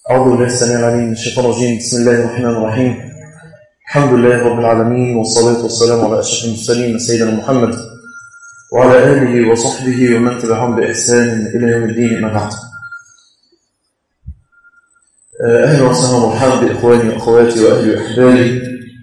أعوذ بالله السميع العليم من الشيطان الرجيم بسم الله الرحمن الرحيم الحمد لله رب العالمين والصلاة والسلام على أشرف المرسلين سيدنا محمد وعلى آله وصحبه ومن تبعهم بإحسان إلى يوم الدين ما بعد أهلا وسهلا ومرحبا بإخواني وأخواتي وأهلي وأحبابي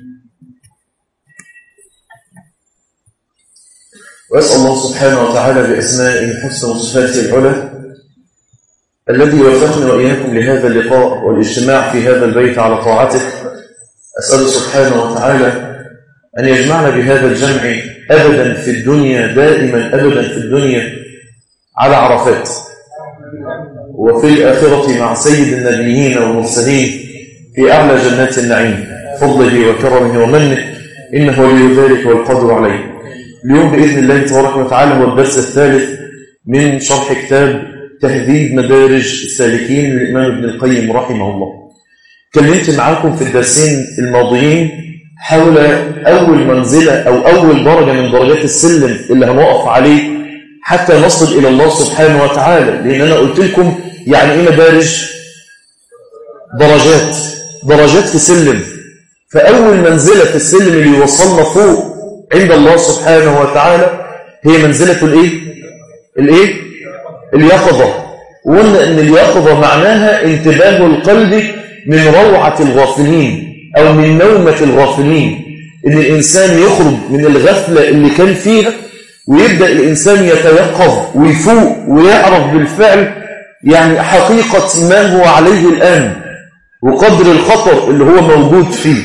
وأسأل الله سبحانه وتعالى بأسمائه الحسنى وصفاته العلى الذي وفقنا وإياكم لهذا اللقاء والاجتماع في هذا البيت على طاعته أسأل سبحانه وتعالى أن يجمعنا بهذا الجمع أبدا في الدنيا دائما أبدا في الدنيا على عرفات وفي الآخرة مع سيد النبيين والمرسلين في أعلى جنات النعيم فضله وكرمه ومنه إنه ولي ذلك والقدر عليه اليوم بإذن الله تبارك وتعالى هو الدرس الثالث من شرح كتاب تهذيب مدارج السالكين للإمام ابن القيم رحمه الله كلمت معاكم في الدرسين الماضيين حول أول منزلة أو أول درجة من درجات السلم اللي هنوقف عليه حتى نصل إلى الله سبحانه وتعالى لأن أنا قلت لكم يعني إيه مدارج درجات درجات في سلم فأول منزلة في السلم اللي يوصلنا فوق عند الله سبحانه وتعالى هي منزلة الإيه؟ الإيه؟ اليقظة وقلنا أن اليقظة معناها انتباه القلب من روعة الغافلين أو من نومة الغافلين أن الإنسان يخرج من الغفلة اللي كان فيها ويبدأ الإنسان يتيقظ ويفوق ويعرف بالفعل يعني حقيقة ما هو عليه الآن وقدر الخطر اللي هو موجود فيه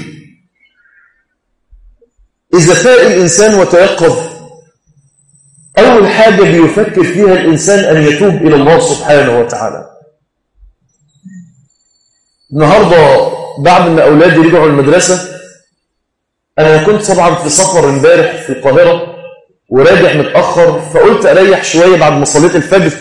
إذا فاق الإنسان وتيقظ أول حاجة بيفكر فيها الإنسان أن يتوب إلى الله سبحانه وتعالى النهاردة بعد ما أولادي رجعوا المدرسة أنا كنت طبعا في سفر امبارح في القاهرة وراجع متأخر فقلت أريح شوية بعد ما صليت الفجر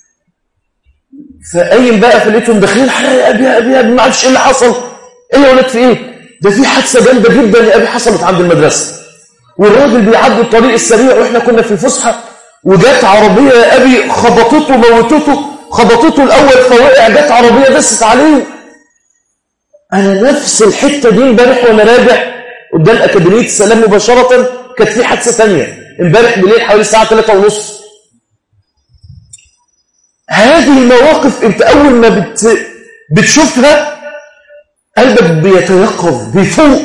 فقايم بقى فلقيتهم داخلين يا أبي يا أبي يا أبي ما عرفش إيه اللي حصل إيه يا ولاد في إيه ده في حادثة جامدة جدا يا أبي حصلت عند المدرسة والراجل بيعدي الطريق السريع واحنا كنا في الفسحه وجات عربيه يا ابي خبطته موتته خبطته الاول فوقع جات عربيه دست عليه انا نفس الحته دي امبارح وانا راجع قدام اكاديميه السلام مباشره كانت في حادثه ثانيه امبارح بالليل حوالي الساعه 3 ونص هذه المواقف انت اول ما بت... بتشوفها قلبك بيتيقظ بيفوق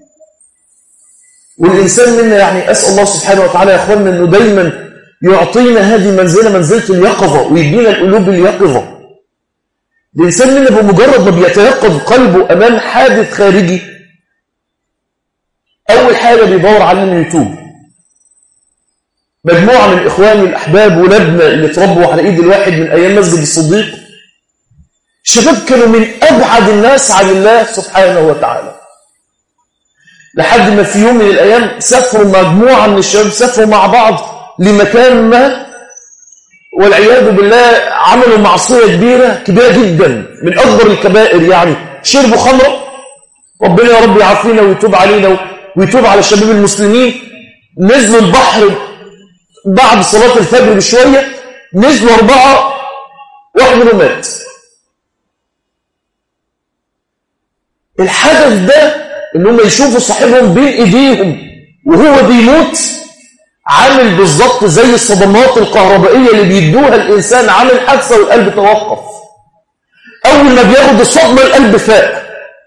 والإنسان منا يعني أسأل الله سبحانه وتعالى يا أخواننا أنه دايما يعطينا هذه منزلة منزلة اليقظة ويدينا القلوب اليقظة الإنسان منا بمجرد ما بيتيقظ قلبه أمام حادث خارجي أول حاجة بيدور على أنه يتوب مجموعة من إخواني الأحباب ولادنا اللي تربوا على إيد الواحد من أيام مسجد الصديق شباب كانوا من أبعد الناس عن الله سبحانه وتعالى لحد ما في يوم من الأيام سافروا مجموعة من الشباب سافروا مع بعض لمكان ما والعياذ بالله عملوا معصية كبيرة كبيرة جدا من أكبر الكبائر يعني شربوا خمرة ربنا يا رب يعافينا ويتوب علينا ويتوب على الشباب المسلمين نزلوا البحر بعد صلاة الفجر بشوية نزلوا أربعة واحد منهم مات الحدث ده ان هم يشوفوا صاحبهم بين ايديهم وهو بيموت عامل بالظبط زي الصدمات الكهربائيه اللي بيدوها الانسان عامل حادثه والقلب توقف اول ما بياخد الصدمه القلب فاق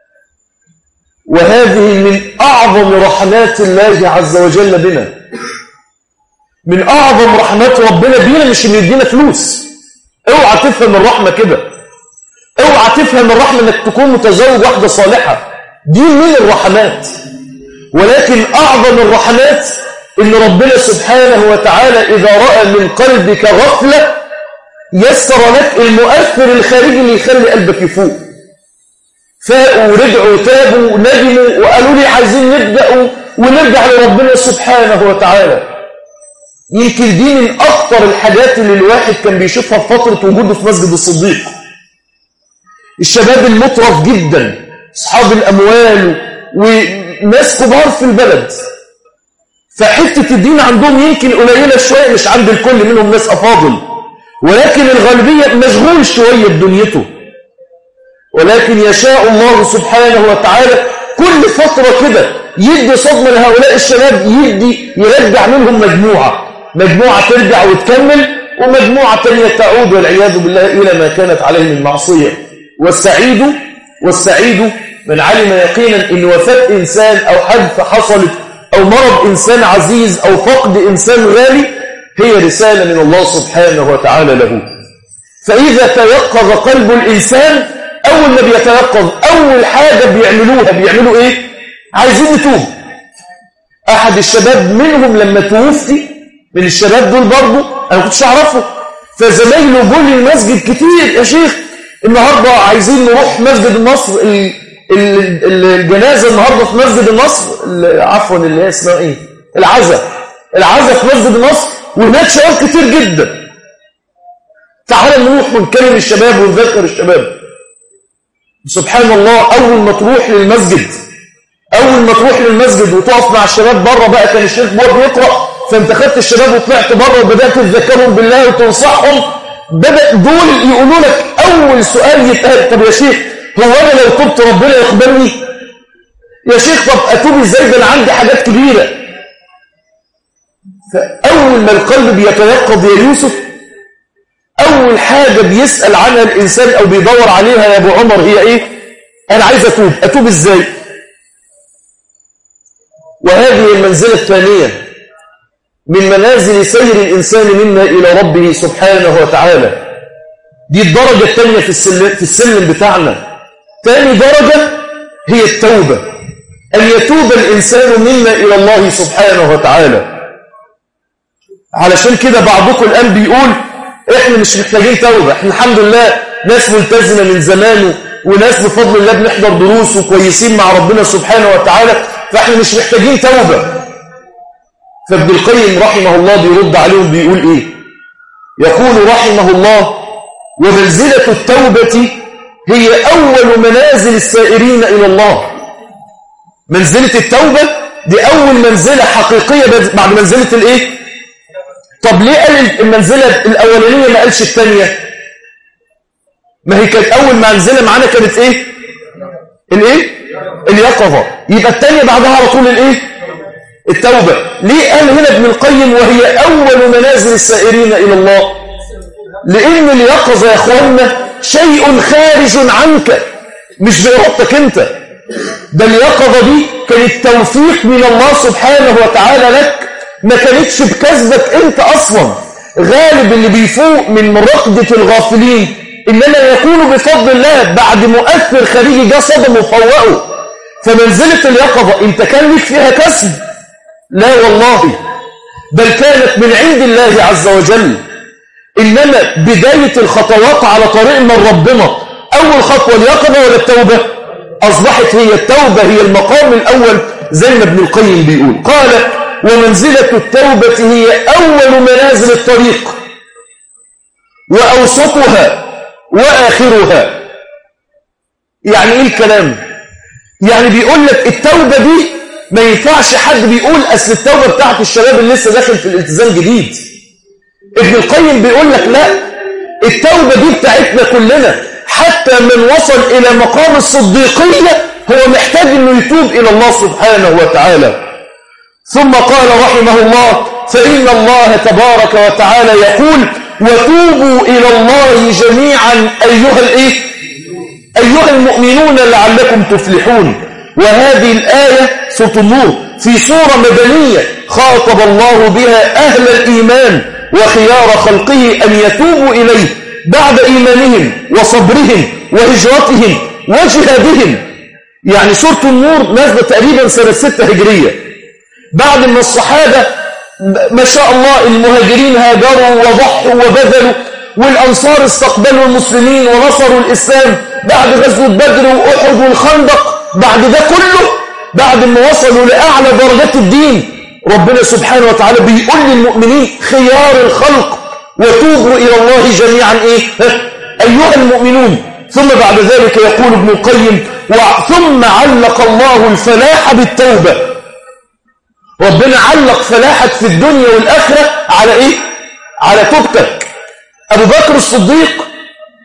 وهذه من اعظم رحمات الله عز وجل بنا من اعظم رحمات ربنا بينا مش اللي يدينا فلوس اوعى تفهم الرحمه كده اوعى تفهم الرحمه انك تكون متزوج واحده صالحه دي من الرحمات ولكن أعظم الرحمات إن ربنا سبحانه وتعالى إذا رأى من قلبك غفلة يسر لك المؤثر الخارجي اللي يخلي قلبك يفوق فاقوا ورجعوا تابوا وندموا وقالوا لي عايزين نبدأ ونرجع لربنا سبحانه وتعالى يمكن دي من أكثر الحاجات اللي الواحد كان بيشوفها في فترة وجوده في مسجد الصديق الشباب المطرف جدا أصحاب الأموال وناس كبار في البلد فحتة الدين عندهم يمكن قليلة شوية مش عند الكل منهم ناس أفاضل ولكن الغالبية مشغول شوية بدنيته ولكن يشاء الله سبحانه وتعالى كل فترة كده يدي صدمة لهؤلاء الشباب يدي يرجع منهم مجموعة مجموعة ترجع وتكمل ومجموعة تانية تعود والعياذ بالله إلى ما كانت عليه من معصية والسعيد والسعيد من علم يقينا إن وفاة إنسان أو حدث حصلت أو مرض إنسان عزيز أو فقد إنسان غالي هي رسالة من الله سبحانه وتعالى له فإذا تيقظ قلب الإنسان أول ما بيتيقظ أول حاجة بيعملوها بيعملوا إيه؟ عايزين يتوب أحد الشباب منهم لما توفي من الشباب دول برضه أنا كنتش أعرفه فزمايله جول المسجد كتير يا شيخ النهاردة عايزين نروح مسجد مصر الجنازة النهاردة في مسجد النصر عفوا اللي هي اسمها ايه العزاء العزاء في مسجد النصر وهناك شباب كتير جدا تعال نروح ونكلم الشباب ونذكر الشباب سبحان الله أول ما تروح للمسجد أول ما تروح للمسجد وتقف مع الشباب بره بقى كان الشيخ بواب بيقرأ فانت خدت الشباب وطلعت بره وبدأت تذكرهم بالله وتنصحهم بدأ دول يقولوا لك أول سؤال يتقال طب يا شيخ هو أنا لو تبت ربنا يقبلني يا شيخ طب أتوب إزاي ده أنا عندي حاجات كبيرة فأول ما القلب بيتيقظ يا يوسف أول حاجة بيسأل عنها الإنسان أو بيدور عليها يا أبو عمر هي إيه أنا عايز أتوب أتوب إزاي وهذه المنزلة الثانية من منازل سير الإنسان منا إلى ربه سبحانه وتعالى دي الدرجة الثانية في السلم, في السلم بتاعنا ثاني درجة هي التوبة أن يتوب الإنسان منا إلى الله سبحانه وتعالى علشان كده بعضكم الآن بيقول إحنا مش محتاجين توبة إحنا الحمد لله ناس ملتزمة من زمان وناس بفضل الله بنحضر دروس وكويسين مع ربنا سبحانه وتعالى فإحنا مش محتاجين توبة فابن القيم رحمه الله بيرد عليهم بيقول إيه يقول رحمه الله ومنزلة التوبة هي أول منازل السائرين إلى الله منزلة التوبة دي أول منزلة حقيقية بعد منزلة الإيه؟ طب ليه قال المنزلة الأولانية ما قالش الثانية؟ ما هي كانت أول منزلة معانا كانت إيه؟ الإيه؟ اليقظة يبقى الثانية بعدها على طول الإيه؟ التوبة ليه قال هنا ابن القيم وهي أول منازل السائرين إلى الله لأن اليقظة يا أخوانا شيء خارج عنك مش بإرادتك أنت ده اليقظة دي كانت توفيق من الله سبحانه وتعالى لك ما كانتش بكذبك أنت أصلا غالب اللي بيفوق من مرقدة الغافلين إنما يكون بفضل الله بعد مؤثر خارجي جه صدمه وفوقه فمنزلة اليقظة أنت كان لك فيها كسب لا والله بل كانت من عند الله عز وجل إنما بداية الخطوات على طريق من ربنا أول خطوة اليقظة ولا التوبة أصبحت هي التوبة هي المقام الأول زي ما ابن القيم بيقول قال ومنزلة التوبة هي أول منازل الطريق وأوسطها وآخرها يعني إيه الكلام يعني بيقول لك التوبة دي ما ينفعش حد بيقول أصل التوبة بتاعت الشباب اللي لسه داخل في الالتزام جديد ابن القيم بيقول لك لا التوبة دي بتاعتنا كلنا حتى من وصل إلى مقام الصديقية هو محتاج أنه يتوب إلى الله سبحانه وتعالى ثم قال رحمه الله فإن الله تبارك وتعالى يقول وتوبوا إلى الله جميعا أيها الإيه؟ أيها المؤمنون لعلكم تفلحون وهذه الآية سورة النور في سورة مدنية خاطب الله بها أهل الإيمان وخيار خلقه أن يتوبوا إليه بعد إيمانهم وصبرهم وهجرتهم وجهادهم يعني سورة النور نازلة تقريبا سنة ستة هجرية بعد ما الصحابة ما شاء الله المهاجرين هاجروا وضحوا وبذلوا والأنصار استقبلوا المسلمين ونصروا الإسلام بعد غزوة بدر وأحد والخندق بعد ده كله بعد ما وصلوا لأعلى درجات الدين ربنا سبحانه وتعالى بيقول للمؤمنين خيار الخلق وتوبوا إلى الله جميعا إيه؟ أيها المؤمنون ثم بعد ذلك يقول ابن القيم ثم علق الله الفلاح بالتوبة ربنا علق فلاحك في الدنيا والآخرة على إيه؟ على توبتك أبو بكر الصديق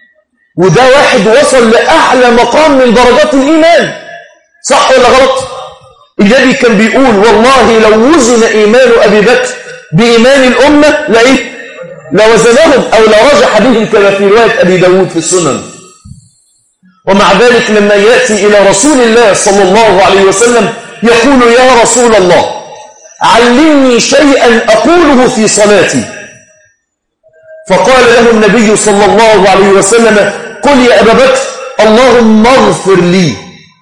وده واحد وصل لأعلى مقام من درجات الإيمان صح ولا غلط النبي كان بيقول والله لو وزن إيمان أبي بكر بإيمان الأمة لإيه لوزنهم أو لرجح بهم كما في رواية أبي داود في السنن ومع ذلك لما يأتي إلى رسول الله صلى الله عليه وسلم يقول يا رسول الله علمني شيئا أقوله في صلاتي فقال له النبي صلى الله عليه وسلم قل يا أبا بكر اللهم اغفر لي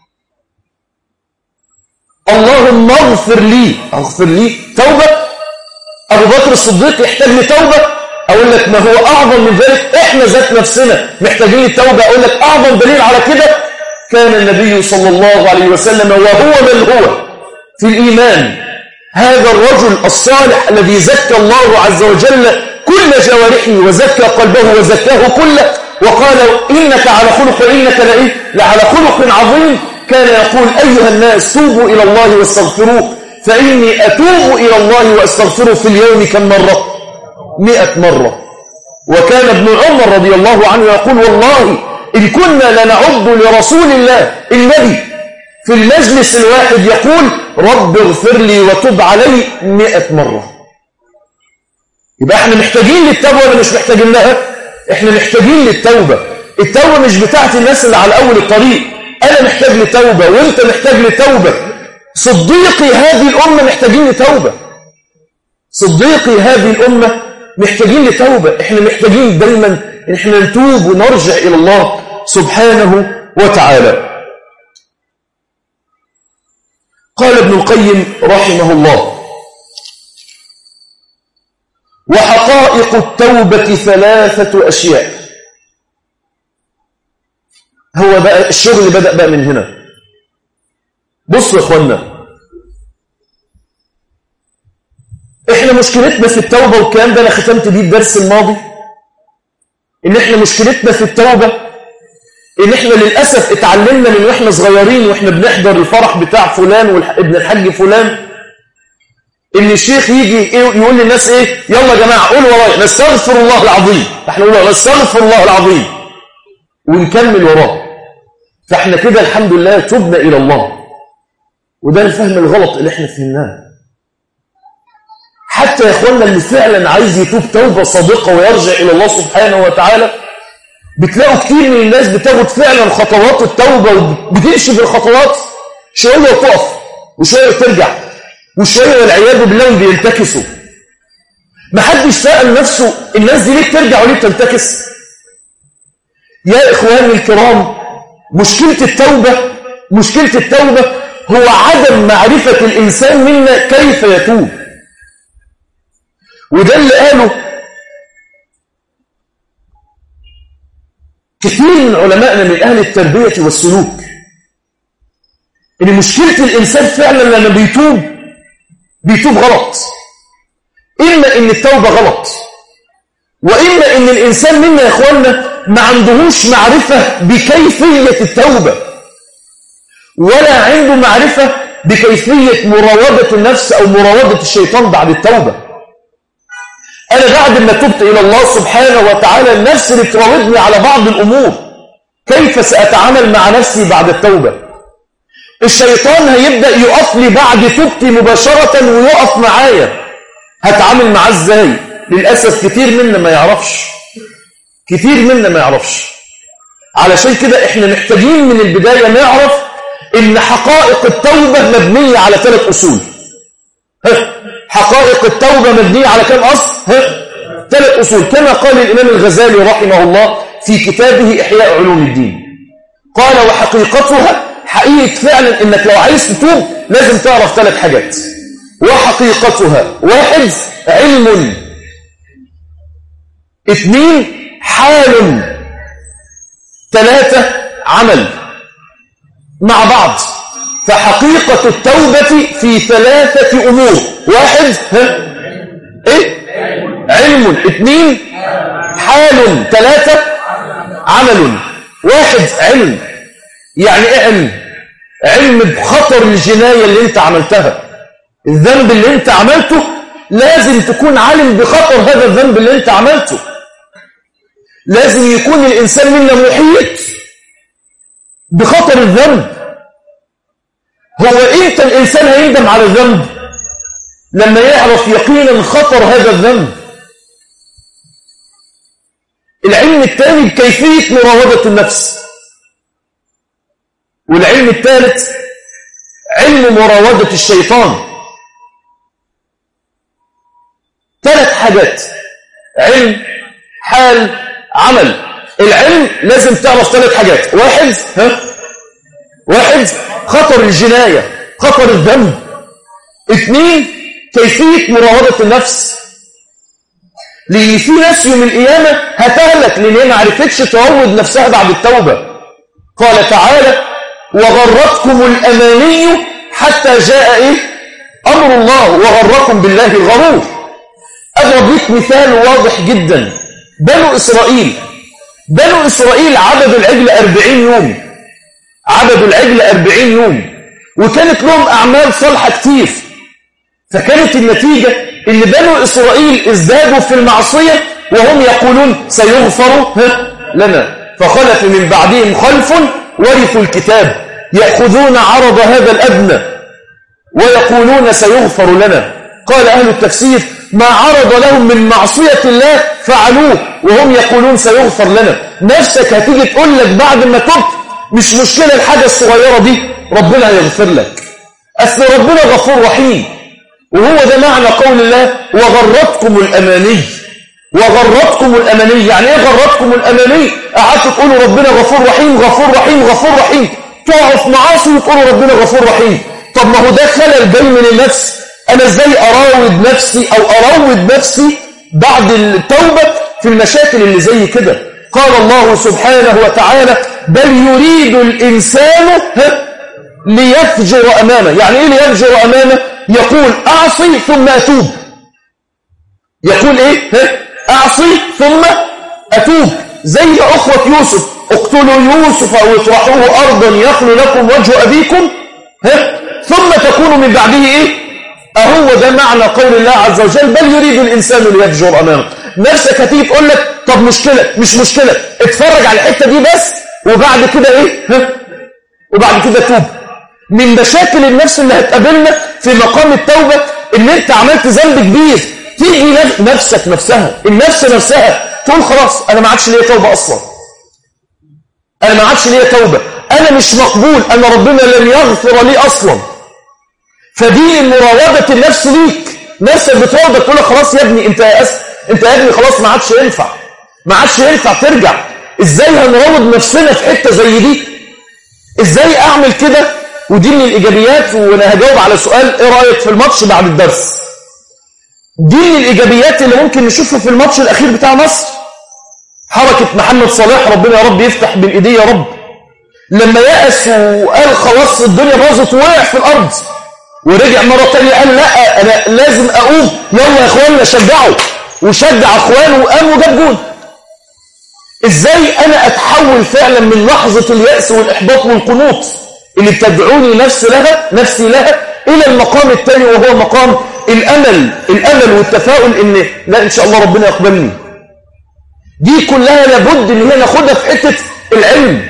اللهم اغفر لي اغفر لي توبة أبو بكر الصديق يحتاج لتوبة أقول لك ما هو أعظم من ذلك إحنا ذات نفسنا محتاجين التوبة أقول لك أعظم دليل على كده كان النبي صلى الله عليه وسلم وهو من هو في الإيمان هذا الرجل الصالح الذي زكى الله عز وجل كل جوارحه وزكى قلبه وزكاه كله وقال إنك على خلق إنك لإيه لعلى خلق عظيم كان يقول أيها الناس توبوا إلى الله واستغفروه فإني أتوب إلى الله وأستغفره في اليوم كم مرة مئة مرة وكان ابن عمر رضي الله عنه يقول والله إن كنا لنعد لرسول الله النبي في المجلس الواحد يقول رب اغفر لي وتب علي مئة مرة يبقى احنا محتاجين للتوبة ولا مش محتاجين لها احنا محتاجين للتوبة التوبة مش بتاعت الناس اللي على أول الطريق أنا محتاج لتوبة وانت محتاج لتوبة صديقي هذه الأمة محتاجين لتوبة صديقي هذه الأمة محتاجين لتوبة احنا محتاجين دايما ان احنا نتوب ونرجع إلى الله سبحانه وتعالى قال ابن القيم رحمه الله وحقائق التوبة ثلاثة أشياء هو بقى الشغل اللي بدأ بقى من هنا بصوا يا اخوانا احنا مشكلتنا في التوبة والكلام ده انا ختمت بيه الدرس الماضي ان احنا مشكلتنا في التوبة ان احنا للأسف اتعلمنا من واحنا صغيرين واحنا بنحضر الفرح بتاع فلان وابن الحاج فلان ان الشيخ يجي يقول للناس ايه يلا يا جماعة قولوا ورايا نستغفر الله العظيم احنا نقول نستغفر الله العظيم ونكمل وراه فاحنا كده الحمد لله تبنا الى الله وده الفهم الغلط اللي احنا فهمناه حتى يا اخوانا اللي فعلا عايز يتوب توبة صادقة ويرجع إلى الله سبحانه وتعالى بتلاقوا كتير من الناس بتاخد فعلا خطوات التوبة وبتمشي في الخطوات شوية وتقف وشوية وترجع وشوية والعياذ بالله بينتكسوا محدش سأل نفسه الناس دي ليه بترجع وليه بتنتكس يا إخواني الكرام مشكلة التوبة مشكلة التوبة هو عدم معرفة الإنسان منا كيف يتوب وده اللي قاله كثير من علمائنا من أهل التربية والسلوك إن مشكلة الإنسان فعلا لما بيتوب بيتوب غلط إما إن التوبة غلط وإما إن الإنسان منا يا إخواننا ما عندهوش معرفة بكيفية التوبة ولا عنده معرفة بكيفية مراودة النفس أو مراودة الشيطان بعد التوبة أنا بعد ما تبت إلى الله سبحانه وتعالى النفس اللي بتراودني على بعض الأمور كيف سأتعامل مع نفسي بعد التوبة الشيطان هيبدأ يقف لي بعد توبتي مباشرة ويقف معايا هتعامل معاه ازاي للأسف كتير منا ما يعرفش كتير منا ما يعرفش علشان كده احنا محتاجين من البداية نعرف ان حقائق التوبة مبنية على ثلاث أصول حقائق التوبة مبنية على كم أصل ثلاث أصول كما قال الإمام الغزالي رحمه الله في كتابه إحياء علوم الدين قال وحقيقتها حقيقة فعلا إنك لو عايز تتوب لازم تعرف ثلاث حاجات وحقيقتها واحد علم اثنين حال ثلاثة عمل مع بعض فحقيقة التوبة في ثلاثة أمور واحد ها؟ إيه؟ علم اثنين حال ثلاثة عمل واحد علم يعني ايه علم علم بخطر الجناية اللي انت عملتها الذنب اللي انت عملته لازم تكون عالم بخطر هذا الذنب اللي انت عملته لازم يكون الإنسان منا محيط بخطر الذنب هو إمتى الإنسان هيندم على الذنب لما يعرف يقينا خطر هذا الذنب العلم الثاني كيفية مراودة النفس والعلم الثالث علم مراودة الشيطان ثلاث حاجات علم حال عمل العلم لازم تعرف ثلاث حاجات واحد ها واحد خطر الجناية خطر الذنب اثنين كيفية مراودة النفس لأن في ناس يوم القيامة هتهلك لأن هي ما عرفتش تروض نفسها بعد التوبة قال تعالى وغرتكم الأماني حتى جاء إيه؟ أمر الله وغركم بالله الغرور أضرب لك مثال واضح جدا بنو إسرائيل بنو إسرائيل عبدوا العجل أربعين يوم عبدوا العجل أربعين يوم وكانت لهم أعمال صالحة كتير فكانت النتيجة إن بنو إسرائيل ازدادوا في المعصية وهم يقولون سيغفر لنا فخلف من بعدهم خلف ورثوا الكتاب يأخذون عرض هذا الأدنى ويقولون سيغفر لنا قال أهل التفسير ما عرض لهم من معصية الله فعلوه وهم يقولون سيغفر لنا نفسك هتيجي تقول لك بعد ما تبت مش مشكلة الحاجة الصغيرة دي ربنا يغفر لك أصل ربنا غفور رحيم وهو ده معنى قول الله وغرتكم الأماني وغرتكم الأماني يعني ايه غرتكم الأماني قعدتوا تقولوا ربنا غفور رحيم غفور رحيم غفور رحيم تقعوا في معاصي وتقولوا ربنا غفور رحيم طب ما هو ده خلل جاي من النفس أنا ازاي أراود نفسي أو أروض نفسي بعد التوبة في المشاكل اللي زي كده قال الله سبحانه وتعالى بل يريد الإنسان ليفجر أمامه يعني إيه ليفجر أمامه يقول أعصي ثم أتوب يقول إيه أعصي ثم أتوب زي أخوة يوسف اقتلوا يوسف أو اطرحوه أرضا يخلو لكم وجه أبيكم ها ثم تكونوا من بعده إيه أهو ده معنى قول الله عز وجل بل يريد الإنسان ليفجر أمامه نفسك هتيجي تقول لك طب مشكلة مش مشكلة اتفرج على الحتة دي بس وبعد كده إيه ها وبعد كده توب من مشاكل النفس اللي هتقابلنا في مقام التوبة ان انت عملت ذنب كبير تيجي نفسك نفسها النفس نفسها تقول خلاص انا ما عادش ليا توبة اصلا انا ما عادش ليا توبة انا مش مقبول انا ربنا لن يغفر لي اصلا فدي مراودة النفس ليك نفسك بتراودك تقول لك خلاص يا ابني انت يا أس... انت يا ابني خلاص ما عادش ينفع ما عادش ينفع ترجع ازاي هنروض نفسنا في حتة زي دي ازاي اعمل كده ودي من الايجابيات وانا هجاوب على سؤال ايه رايك في الماتش بعد الدرس دي من الايجابيات اللي ممكن نشوفها في الماتش الاخير بتاع مصر حركة محمد صلاح ربنا يا رب يفتح بين ايديه يا رب لما يأس وقال خلاص الدنيا باظت ووقع في الارض ورجع مرة تانية قال لا انا لازم اقوم يلا يا اخواننا شجعوا وشجع اخوانه وقام وجاب جول ازاي انا اتحول فعلا من لحظة اليأس والاحباط والقنوط اللي بتدعوني نفس لها نفسي لها الى المقام الثاني وهو مقام الامل الامل والتفاؤل ان لا ان شاء الله ربنا يقبلني دي كلها لابد ان هي ناخدها في حتة العلم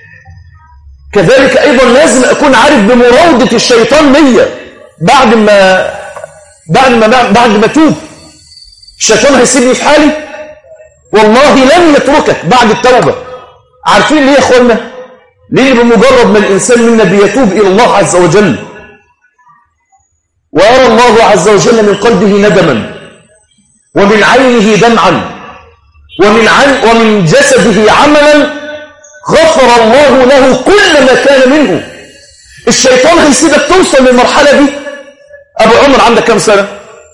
كذلك ايضا لازم اكون عارف بمراودة الشيطان ليا بعد ما بعد ما بعد ما توب الشيطان هيسيبني في حالي والله لن يتركك بعد التوبة عارفين ليه يا اخوانا ليه بمجرد ما الانسان منا بيتوب الى الله عز وجل ويرى الله عز وجل من قلبه ندما ومن عينه دمعا ومن عن ومن جسده عملا غفر الله له كل ما كان منه الشيطان هيسيبك توصل للمرحلة دي أبو عمر عندك كم سنة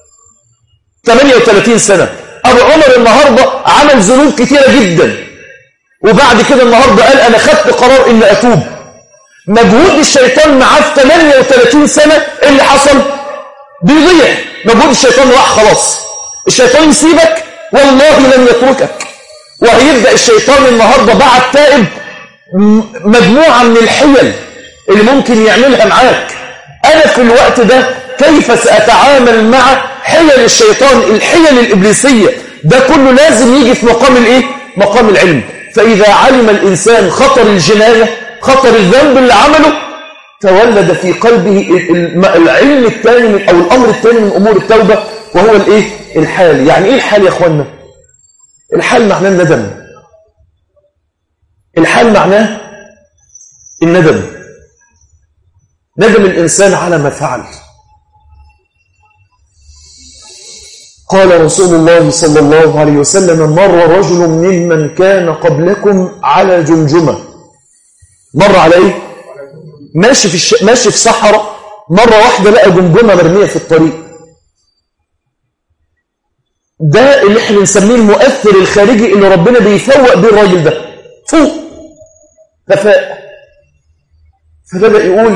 38 سنة أبو عمر النهاردة عمل ذنوب كثيرة جدا وبعد كده النهاردة قال أنا خدت قرار إن أتوب مجهود الشيطان معاه في 38 سنة إيه اللي حصل بيضيع مجهود الشيطان راح خلاص الشيطان يسيبك والله لن يتركك وهيبدأ الشيطان النهاردة بعد تائب مجموعة من الحيل اللي ممكن يعملها معاك أنا في الوقت ده كيف سأتعامل مع حيل الشيطان الحيل الإبليسية ده كله لازم يجي في مقام الإيه؟ مقام العلم فإذا علم الإنسان خطر الجناية خطر الذنب اللي عمله تولد في قلبه العلم الثاني من أو الأمر الثاني من أمور التوبة وهو الإيه؟ الحال يعني إيه الحال يا أخوانا الحال معناه الندم الحال معناه الندم ندم الإنسان على ما فعل قال رسول الله صلى الله عليه وسلم مر رجل ممن كان قبلكم على جمجمة مر على ايه ماشي في الش... ماشي في صحراء مرة واحدة لقى جمجمة مرمية في الطريق ده اللي احنا بنسميه المؤثر الخارجي اللي ربنا بيفوق بيه الراجل ده فوق ففاق فبدأ يقول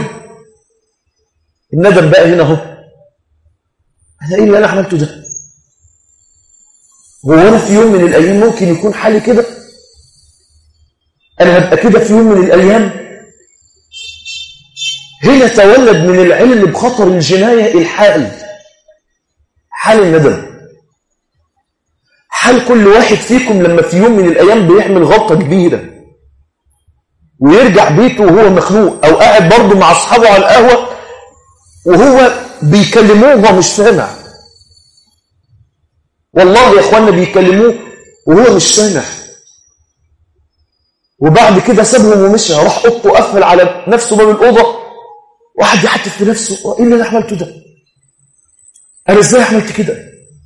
الندم بقى هنا اهو انا ايه اللي انا عملته ده هو انا في يوم من الايام ممكن يكون حالي كده انا هبقى كده في يوم من الايام هنا تولد من العلم بخطر الجناية الحال حال الندم حال كل واحد فيكم لما في يوم من الأيام بيعمل غلطة كبيرة ويرجع بيته وهو مخنوق أو قاعد برضه مع أصحابه على القهوة وهو بيكلموه وهو مش سامع والله يا اخوانا بيكلموه وهو مش سامع وبعد كده سابهم ومشي راح اوضته وقفل على نفسه باب الاوضه وقعد يحتف في نفسه ايه اللي انا عملته ده انا ازاي عملت كده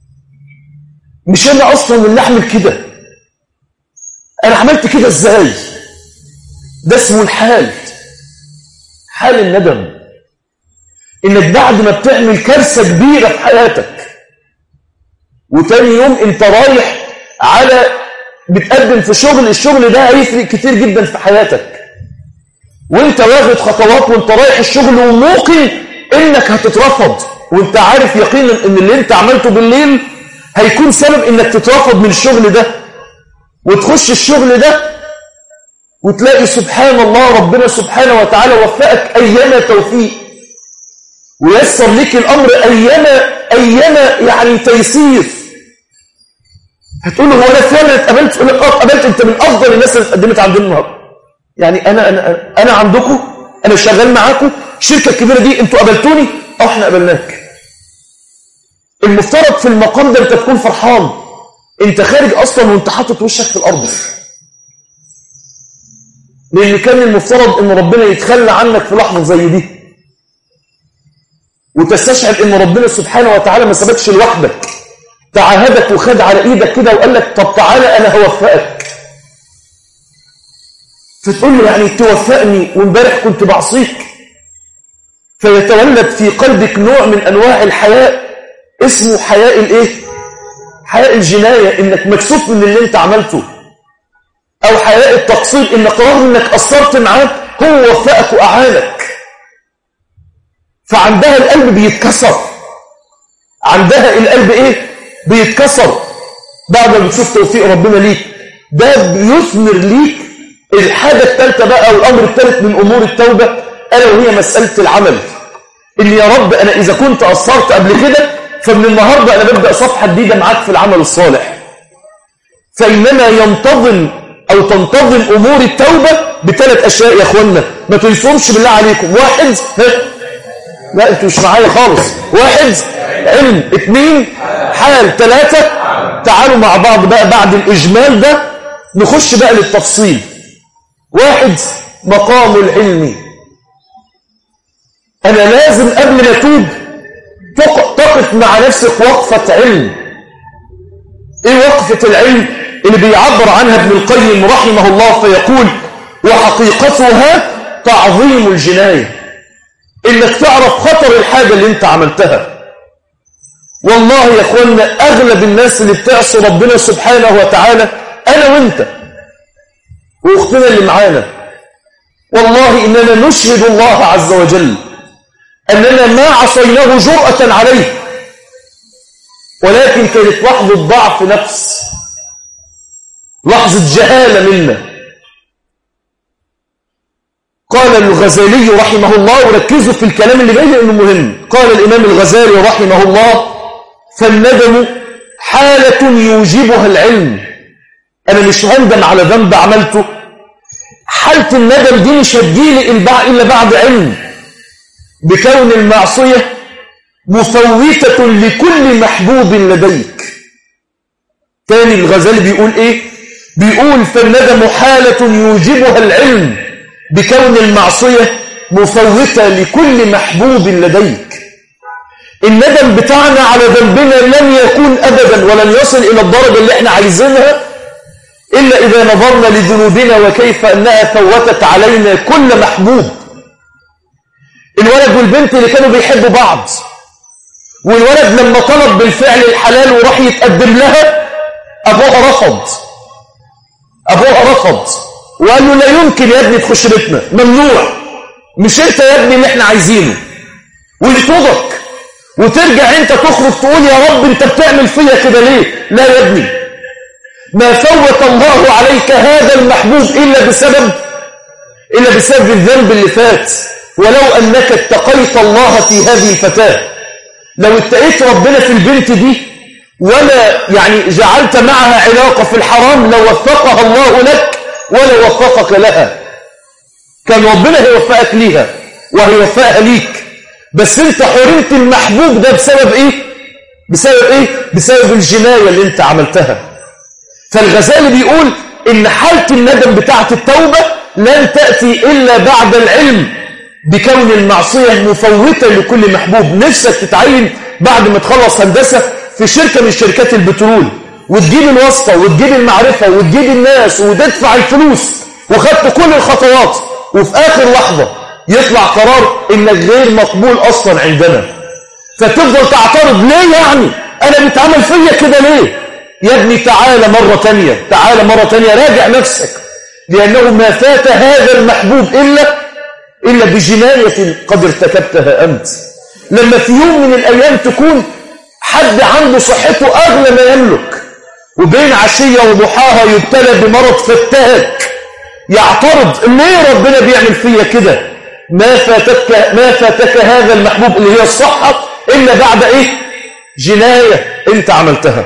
مش انا اصلا اللي اعمل كده انا عملت كده ازاي ده اسمه الحال حال الندم انك بعد ما بتعمل كارثه كبيره في حياتك وتاني يوم انت رايح على بتقدم في شغل الشغل ده هيفرق كتير جدا في حياتك وانت واخد خطوات وانت رايح الشغل وموقن انك هتترفض وانت عارف يقينا ان اللي انت عملته بالليل هيكون سبب انك تترفض من الشغل ده وتخش الشغل ده وتلاقي سبحان الله ربنا سبحانه وتعالى وفقك ايام توفيق ويسر لك الامر ايام ايام يعني تيسير هتقول له هو انا فعلا اتقابلت يقول لك اه اتقابلت انت من افضل الناس اللي اتقدمت عندنا النهارده يعني انا انا انا عندكم انا شغال معاكم الشركه الكبيره دي انتوا قابلتوني اه احنا قابلناك المفترض في المقام ده انت تكون فرحان انت خارج اصلا وانت حاطط وشك في الارض لان كان المفترض ان ربنا يتخلى عنك في لحظه زي دي وتستشعر ان ربنا سبحانه وتعالى ما سابكش لوحدك تعاهدك وخد على ايدك كده وقال لك طب تعالى انا هوفقك فتقول له يعني توفقني وامبارح كنت بعصيك فيتولد في قلبك نوع من انواع الحياء اسمه حياء الايه حياء الجنايه انك مكسوف من اللي انت عملته او حياء التقصير انك رغم انك قصرت معاه هو وفقك واعانك فعندها القلب بيتكسر عندها القلب ايه بيتكسر بعد ما بتشوف توفيق ربنا ليك ده بيثمر ليك الحاجة الثالثة بقى أو الأمر الثالث من أمور التوبة ألا وهي مسألة العمل اللي يا رب أنا إذا كنت قصرت قبل كده فمن النهاردة أنا ببدأ صفحة جديدة معاك في العمل الصالح فإنما ينتظم أو تنتظم أمور التوبة بثلاث أشياء يا أخوانا ما تنسومش بالله عليكم واحد ها لا انتوا مش معايا خالص واحد علم اثنين حال ثلاثة تعالوا مع بعض بقى بعد الإجمال ده نخش بقى للتفصيل واحد مقام العلم أنا لازم قبل ما أتوب تقف مع نفسك وقفة علم إيه وقفة العلم اللي بيعبر عنها ابن القيم رحمه الله فيقول وحقيقتها تعظيم الجنايه انك تعرف خطر الحاجة اللي انت عملتها والله يا اخوانا اغلب الناس اللي بتعصي ربنا سبحانه وتعالى انا وانت واختنا اللي معانا والله اننا نشهد الله عز وجل اننا ما عصيناه جرأة عليه ولكن كانت لحظة ضعف نفس لحظة جهالة منا قال الغزالي رحمه الله وركزوا في الكلام اللي جاي لانه مهم قال الامام الغزالي رحمه الله فالندم حالة يوجبها العلم أنا مش هندم على ذنب عملته حالة الندم دي مش هتجيلي إلا بعد علم بكون المعصية مفوتة لكل محبوب لديك تاني الغزالي بيقول ايه بيقول فالندم حالة يوجبها العلم بكون المعصية مفوتة لكل محبوب لديك الندم بتاعنا على ذنبنا لن يكون أبدا ولن يصل إلى الدرجة اللي احنا عايزينها إلا إذا نظرنا لذنوبنا وكيف أنها فوتت علينا كل محبوب الولد والبنت اللي كانوا بيحبوا بعض والولد لما طلب بالفعل الحلال وراح يتقدم لها أبوها رفض أبوها رفض وقال له لا يمكن يا ابني تخش بيتنا ممنوع مش انت يا ابني اللي احنا عايزينه ويرفضك وترجع انت تخرج تقول يا رب انت بتعمل فيا كده ليه لا يا ابني ما فوت الله عليك هذا المحبوب إلا بسبب إلا بسبب الذنب اللي فات ولو أنك اتقيت الله في هذه الفتاة لو اتقيت ربنا في البنت دي ولا يعني جعلت معها علاقة في الحرام لو وفقها الله لك ولا وفقك لها كان ربنا هيوفقك ليها وهيوفقها ليك بس انت حرمت المحبوب ده بسبب ايه بسبب ايه بسبب الجناية اللي انت عملتها فالغزالي بيقول ان حالة الندم بتاعة التوبة لن تأتي إلا بعد العلم بكون المعصية مفوتة لكل محبوب نفسك تتعين بعد ما تخلص هندسة في شركة من شركات البترول وتجيب الواسطة وتجيب المعرفة وتجيب الناس وتدفع الفلوس وخدت كل الخطوات وفي آخر لحظة يطلع قرار إنك غير مقبول أصلا عندنا فتفضل تعترض ليه يعني أنا بتعمل فيا كده ليه يا ابني تعالى مرة تانية تعالى مرة تانية راجع نفسك لأنه ما فات هذا المحبوب إلا إلا بجناية قد ارتكبتها أنت لما في يوم من الأيام تكون حد عنده صحته أغلى ما يملك وبين عشية وضحاها يبتلى بمرض فتاك يعترض ليه ربنا بيعمل فيا كده ما فاتك ما فاتك هذا المحبوب اللي هي الصحة إلا بعد إيه جناية أنت عملتها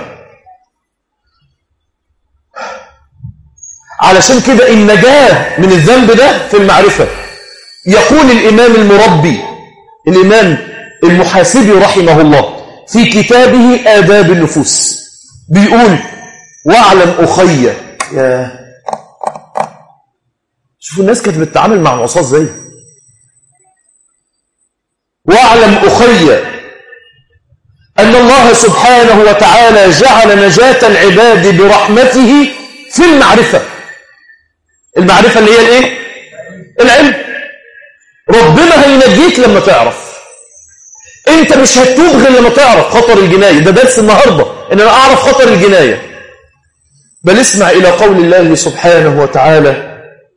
علشان كده النجاة من الذنب ده في المعرفة يقول الإمام المربي الإمام المحاسبي رحمه الله في كتابه آداب النفوس بيقول واعلم أخي يا شوفوا الناس كانت بتتعامل مع العصاة ازاي واعلم أخي أن الله سبحانه وتعالى جعل نجاة العباد برحمته في المعرفة المعرفة اللي هي الايه العلم ربنا هينجيك لما تعرف انت مش هتتوب غير لما تعرف خطر الجناية ده درس النهاردة ان انا اعرف خطر الجناية بل اسمع الى قول الله سبحانه وتعالى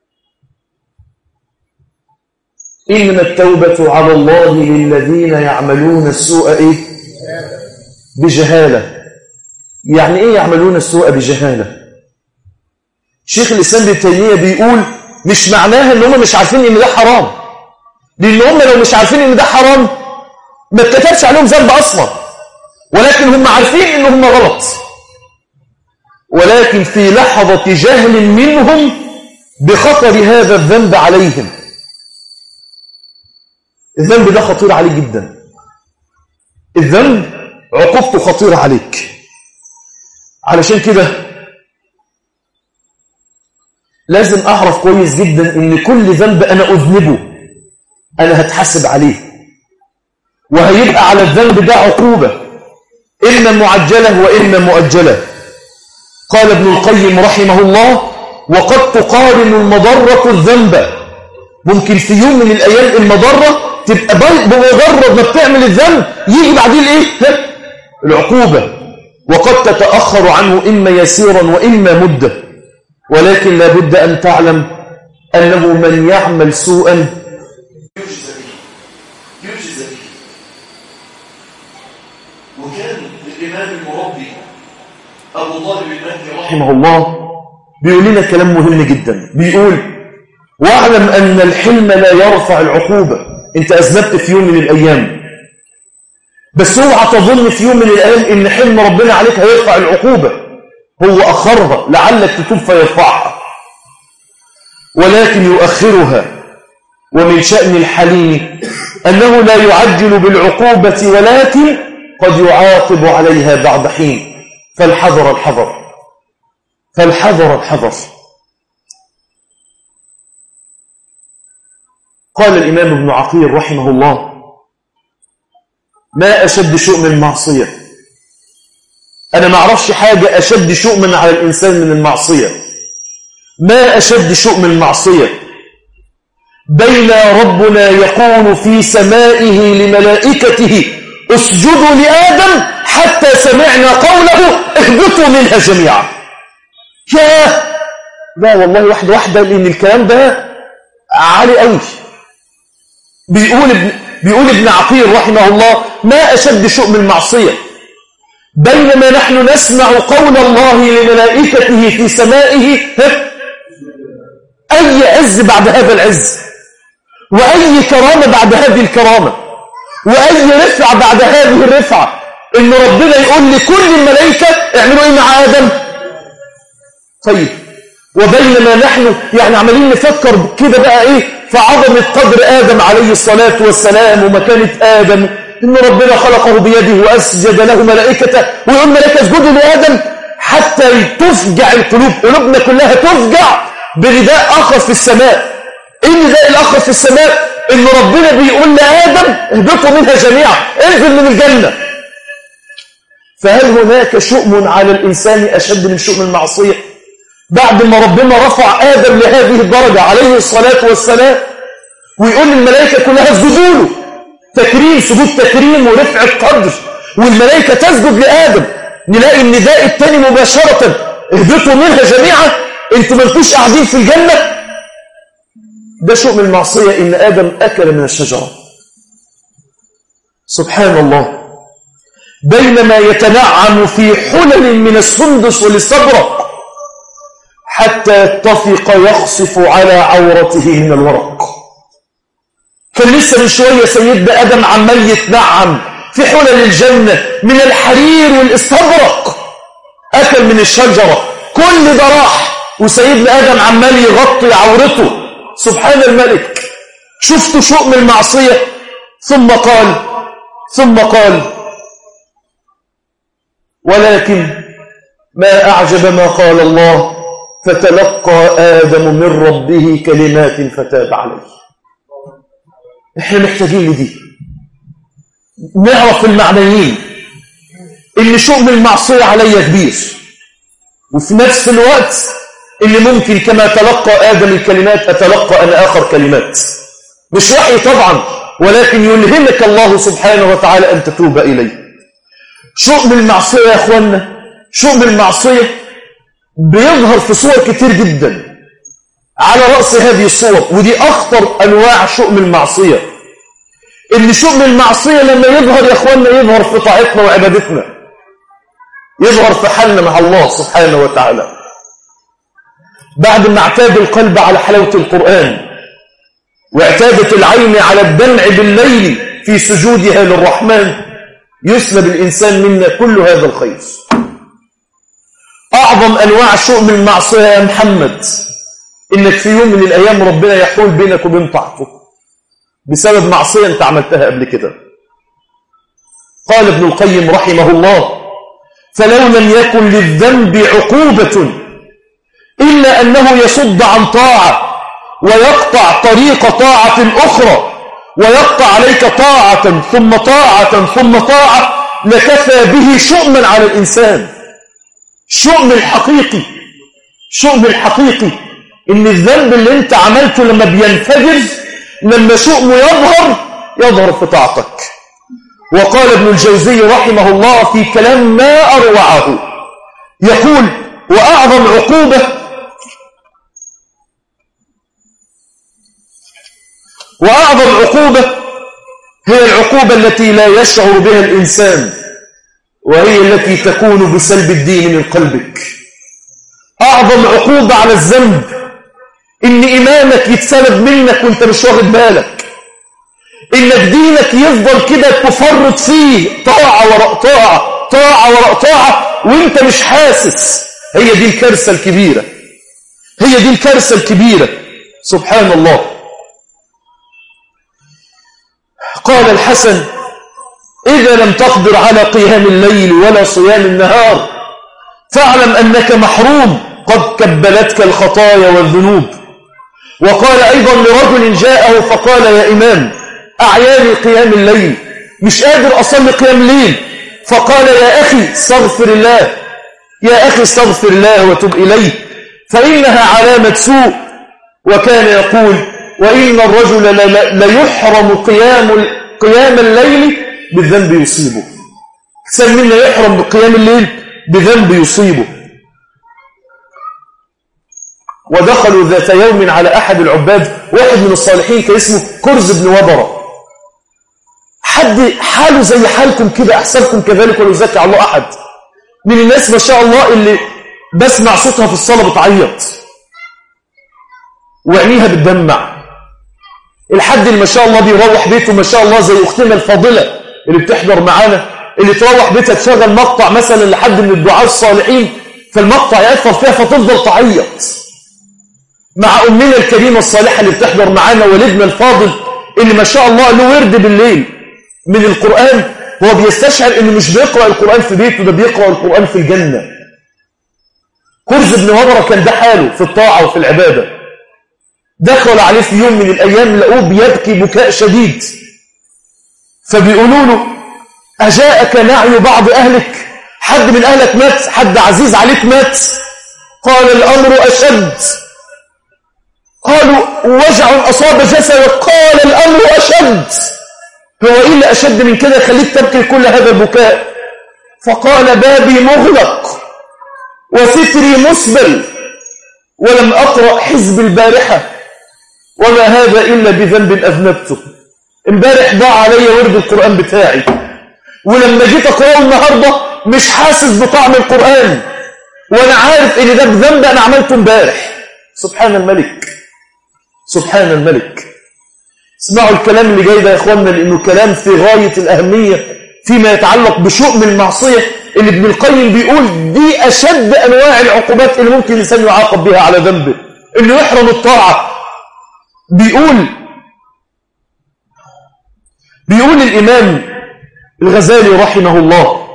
إنما التوبة على الله للذين يعملون السوء إيه؟ بجهالة يعني إيه يعملون السوء بجهالة شيخ الإسلام ابن تيمية بيقول مش معناها إن هم مش عارفين إن ده حرام لأن هم لو مش عارفين إن ده حرام ما اتكتبش عليهم ذنب أصلا ولكن هم عارفين إن هم غلط ولكن في لحظة جهل منهم بخطر هذا الذنب عليهم الذنب ده خطير عليك جدا الذنب عقوبته خطيرة عليك علشان كده لازم أعرف كويس جدا إن كل ذنب أنا أذنبه أنا هتحاسب عليه وهيبقى على الذنب ده عقوبة إما معجلة وإما مؤجلة قال ابن القيم رحمه الله وقد تقارن المضرة الذنب ممكن في يوم من الأيام المضرة تبقى بمجرد ما بتعمل الذنب يجي بعدين الايه العقوبة وقد تتأخر عنه إما يسيرا وإما مدة ولكن لابد أن تعلم أنه من يعمل سوءا يجزى به وكان الإمام المربي أبو طالب المهدي رحمه الله بيقول لنا كلام مهم جدا بيقول واعلم أن الحلم لا يرفع العقوبة انت أذنبت في يوم من الأيام بس اوعى تظن في يوم من الأيام ان حلم ربنا عليك هيرفع العقوبة هو أخرها لعلك تتوب فيرفعها ولكن يؤخرها ومن شأن الحليم أنه لا يعجل بالعقوبة ولكن قد يعاقب عليها بعد حين فالحذر الحذر فالحذر الحذر قال الإمام ابن عقيل رحمه الله ما أشد شؤم المعصية أنا ما أعرفش حاجة أشد شؤما على الإنسان من المعصية ما أشد شؤم المعصية بين ربنا يقول في سمائه لملائكته اسجدوا لآدم حتى سمعنا قوله اهبطوا منها جميعا ياه لا والله واحدة واحدة لأن الكلام ده عالي قوي بيقول ابن, بيقول ابن عقيل رحمه الله ما أشد شؤم المعصية بينما نحن نسمع قول الله لملائكته في سمائه أي عز بعد هذا العز وأي كرامة بعد هذه الكرامة وأي رفعة بعد هذه الرفعة إن ربنا يقول لكل الملائكة اعملوا إيه مع آدم طيب وبينما نحن يعني عمالين نفكر كده بقى إيه في عظمة قدر آدم عليه الصلاة والسلام ومكانة آدم إن ربنا خلقه بيده وأسجد له ملائكته ويقول ملائكة اسجدوا لآدم حتى تفجع القلوب قلوبنا كلها تفجع برداء آخر في السماء إيه نداء الآخر في السماء إن ربنا بيقول لآدم اهبطوا منها جميعا انزل من الجنة فهل هناك شؤم على الإنسان أشد من شؤم المعصية بعد ما ربنا رفع آدم لهذه الدرجة عليه الصلاة والسلام ويقول للملائكة كلها اسجدوا له تكريم سجود تكريم ورفع قدر والملائكة تسجد لآدم نلاقي النداء الثاني مباشرة اهبطوا منها جميعا انتوا مالكوش قاعدين في الجنة ده شؤم المعصية إن آدم أكل من الشجرة سبحان الله بينما يتنعم في حلل من السندس والاستبرق حتى يتفق يخصف على عورته من الورق كان لسه من شوية سيدنا آدم عمال يتنعم في حلل الجنة من الحرير والاستبرق أكل من الشجرة كل ده راح وسيدنا آدم عمال يغطي عورته سبحان الملك شفت شؤم المعصية ثم قال ثم قال ولكن ما أعجب ما قال الله فتلقى آدم من ربه كلمات فتاب عليه احنا محتاجين لدي نعرف المعنيين اللي شؤم المعصية عليا كبير وفي نفس الوقت اللي ممكن كما تلقى آدم الكلمات أتلقى أنا آخر كلمات مش وحي طبعا ولكن يلهمك الله سبحانه وتعالى أن تتوب إليه شؤم المعصية يا أخوانا شؤم المعصية بيظهر في صور كتير جدا على رأس هذه الصور ودي أخطر أنواع شؤم المعصية إن شؤم المعصية لما يظهر يا أخوانا يظهر في طاعتنا وعبادتنا يظهر في حالنا مع الله سبحانه وتعالى بعد ما اعتاد القلب على حلاوة القرآن واعتادت العين على الدمع بالليل في سجودها للرحمن يسلب الإنسان منا كل هذا الخير أعظم أنواع شؤم المعصية يا محمد إنك في يوم من الأيام ربنا يحول بينك وبين طاعته بسبب معصية أنت عملتها قبل كده قال ابن القيم رحمه الله فلو لم يكن للذنب عقوبة إلا أنه يصد عن طاعة ويقطع طريق طاعة أخرى ويقطع عليك طاعة ثم طاعة ثم طاعة لكفى به شؤما على الإنسان شؤم الحقيقي شؤم الحقيقي إن الذنب اللي أنت عملته لما بينفجر لما شؤمه يظهر يظهر في طاعتك وقال ابن الجوزي رحمه الله في كلام ما أروعه يقول وأعظم عقوبة وأعظم عقوبة هي العقوبة التي لا يشعر بها الإنسان وهي التي تكون بسلب الدين من قلبك أعظم عقوبة على الذنب إن إيمانك يتسلب منك وانت مش واخد بالك إنك دينك يفضل كده تفرط فيه طاعة وراء طاعة طاعة وراء طاعة وانت مش حاسس هي دي الكارثة الكبيرة هي دي الكارثة الكبيرة سبحان الله قال الحسن إذا لم تقدر على قيام الليل ولا صيام النهار فاعلم أنك محروم قد كبلتك الخطايا والذنوب وقال أيضا لرجل جاءه فقال يا إمام أعياني قيام الليل مش قادر أصلي قيام الليل فقال يا أخي استغفر الله يا أخي استغفر الله وتب إليه فإنها علامة سوء وكان يقول وإن الرجل ليحرم قيام قيام الليل بالذنب يصيبه سمينا يحرم بقيام الليل بذنب يصيبه ودخلوا ذات يوم على أحد العباد واحد من الصالحين كان اسمه كرز بن وبرة حد حاله زي حالكم كده أحسنكم كذلك ولا يزكي الله أحد من الناس ما شاء الله اللي بسمع صوتها في الصلاة بتعيط وعينيها بتدمع الحد اللي ما شاء الله بيروح بيته ما شاء الله زي أختنا الفاضلة اللي بتحضر معانا اللي تروح بيتها تشغل مقطع مثلا لحد من الدعاء الصالحين فالمقطع يأثر فيها فتفضل تعيط مع أمنا الكريمة الصالحة اللي بتحضر معانا والدنا الفاضل اللي ما شاء الله له ورد بالليل من القرآن هو بيستشعر انه مش بيقرأ القرآن في بيته ده بيقرأ القرآن في الجنة كرز بن وبرة كان ده حاله في الطاعة وفي العبادة دخل عليه في يوم من الأيام لقوه بيبكي بكاء شديد فبيقولوا له أجاءك نعي بعض أهلك حد من أهلك مات حد عزيز عليك مات قال الأمر أشد قالوا وجع أصاب جسدك قال الأمر أشد هو إيه اللي أشد من كده خليك تبكي كل هذا البكاء فقال بابي مغلق وستري مسبل ولم أقرأ حزب البارحة وما هذا إلا بذنب أذنبته امبارح ضاع علي ورد القرآن بتاعي ولما جيت أقرأه النهاردة مش حاسس بطعم القرآن وأنا عارف إن ده بذنب أنا عملته امبارح سبحان الملك سبحان الملك اسمعوا الكلام اللي جاي ده يا اخواننا لانه كلام في غايه الاهميه فيما يتعلق بشؤم المعصيه اللي ابن القيم بيقول دي اشد انواع العقوبات اللي ممكن الانسان يعاقب بها على ذنبه انه يحرم الطاعه بيقول بيقول الامام الغزالي رحمه الله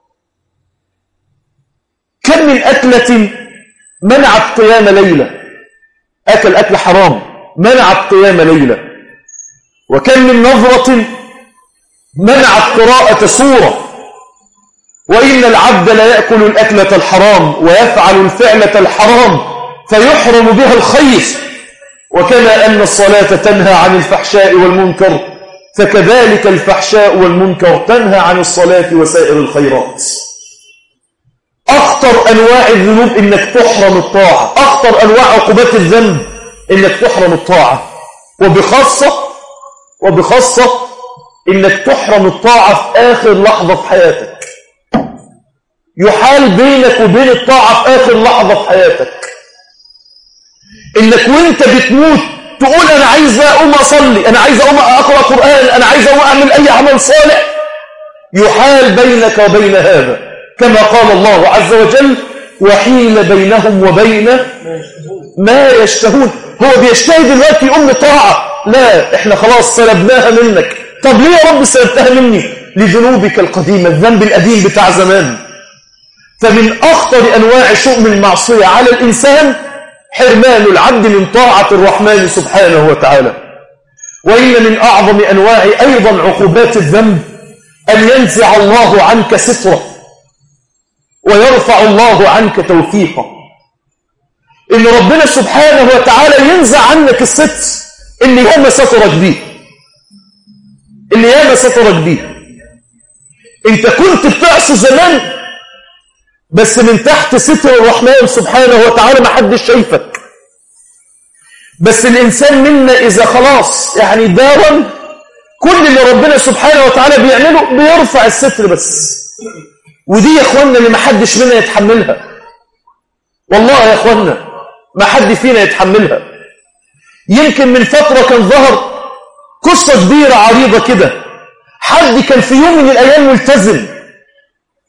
كم من اكله منعت قيام ليله اكل اكل حرام منعت قيام ليله وكم من نظرة منعت قراءة سورة وإن العبد لا يأكل الأكلة الحرام ويفعل الفعلة الحرام فيحرم بها الخير وكما أن الصلاة تنهى عن الفحشاء والمنكر فكذلك الفحشاء والمنكر تنهى عن الصلاة وسائر الخيرات أخطر أنواع الذنوب إنك تحرم الطاعة أخطر أنواع عقوبات الذنب إنك تحرم الطاعة وبخاصة وبخاصة إنك تحرم الطاعة في آخر لحظة في حياتك يحال بينك وبين الطاعة في آخر لحظة في حياتك إنك وإنت بتموت تقول أنا عايز أقوم أصلي أنا عايز أقوم أقرأ قرآن أنا عايز أقوم أعمل أي عمل صالح يحال بينك وبين هذا كما قال الله عز وجل وحيل بينهم وبين ما يشتهون هو بيشتهي دلوقتي يقوم لطاعة لا احنا خلاص سلبناها منك طب ليه يا رب سلبتها مني لذنوبك القديمة الذنب القديم بتاع زمان فمن أخطر أنواع شؤم المعصية على الإنسان حرمان العبد من طاعة الرحمن سبحانه وتعالى وإن من أعظم أنواع أيضا عقوبات الذنب أن ينزع الله عنك ستره ويرفع الله عنك توفيقه إن ربنا سبحانه وتعالى ينزع عنك الستر اللي ياما سترك بيه اللي ياما سترك بيه انت كنت بتعصي زمان بس من تحت ستر الرحمن سبحانه وتعالى ما حدش شايفك بس الإنسان منا إذا خلاص يعني دارا كل اللي ربنا سبحانه وتعالى بيعمله بيرفع الستر بس ودي يا اخوانا اللي ما حدش منا يتحملها والله يا اخوانا ما حد فينا يتحملها يمكن من فترة كان ظهر قصة كبيرة عريضة كده حد كان في يوم من الأيام ملتزم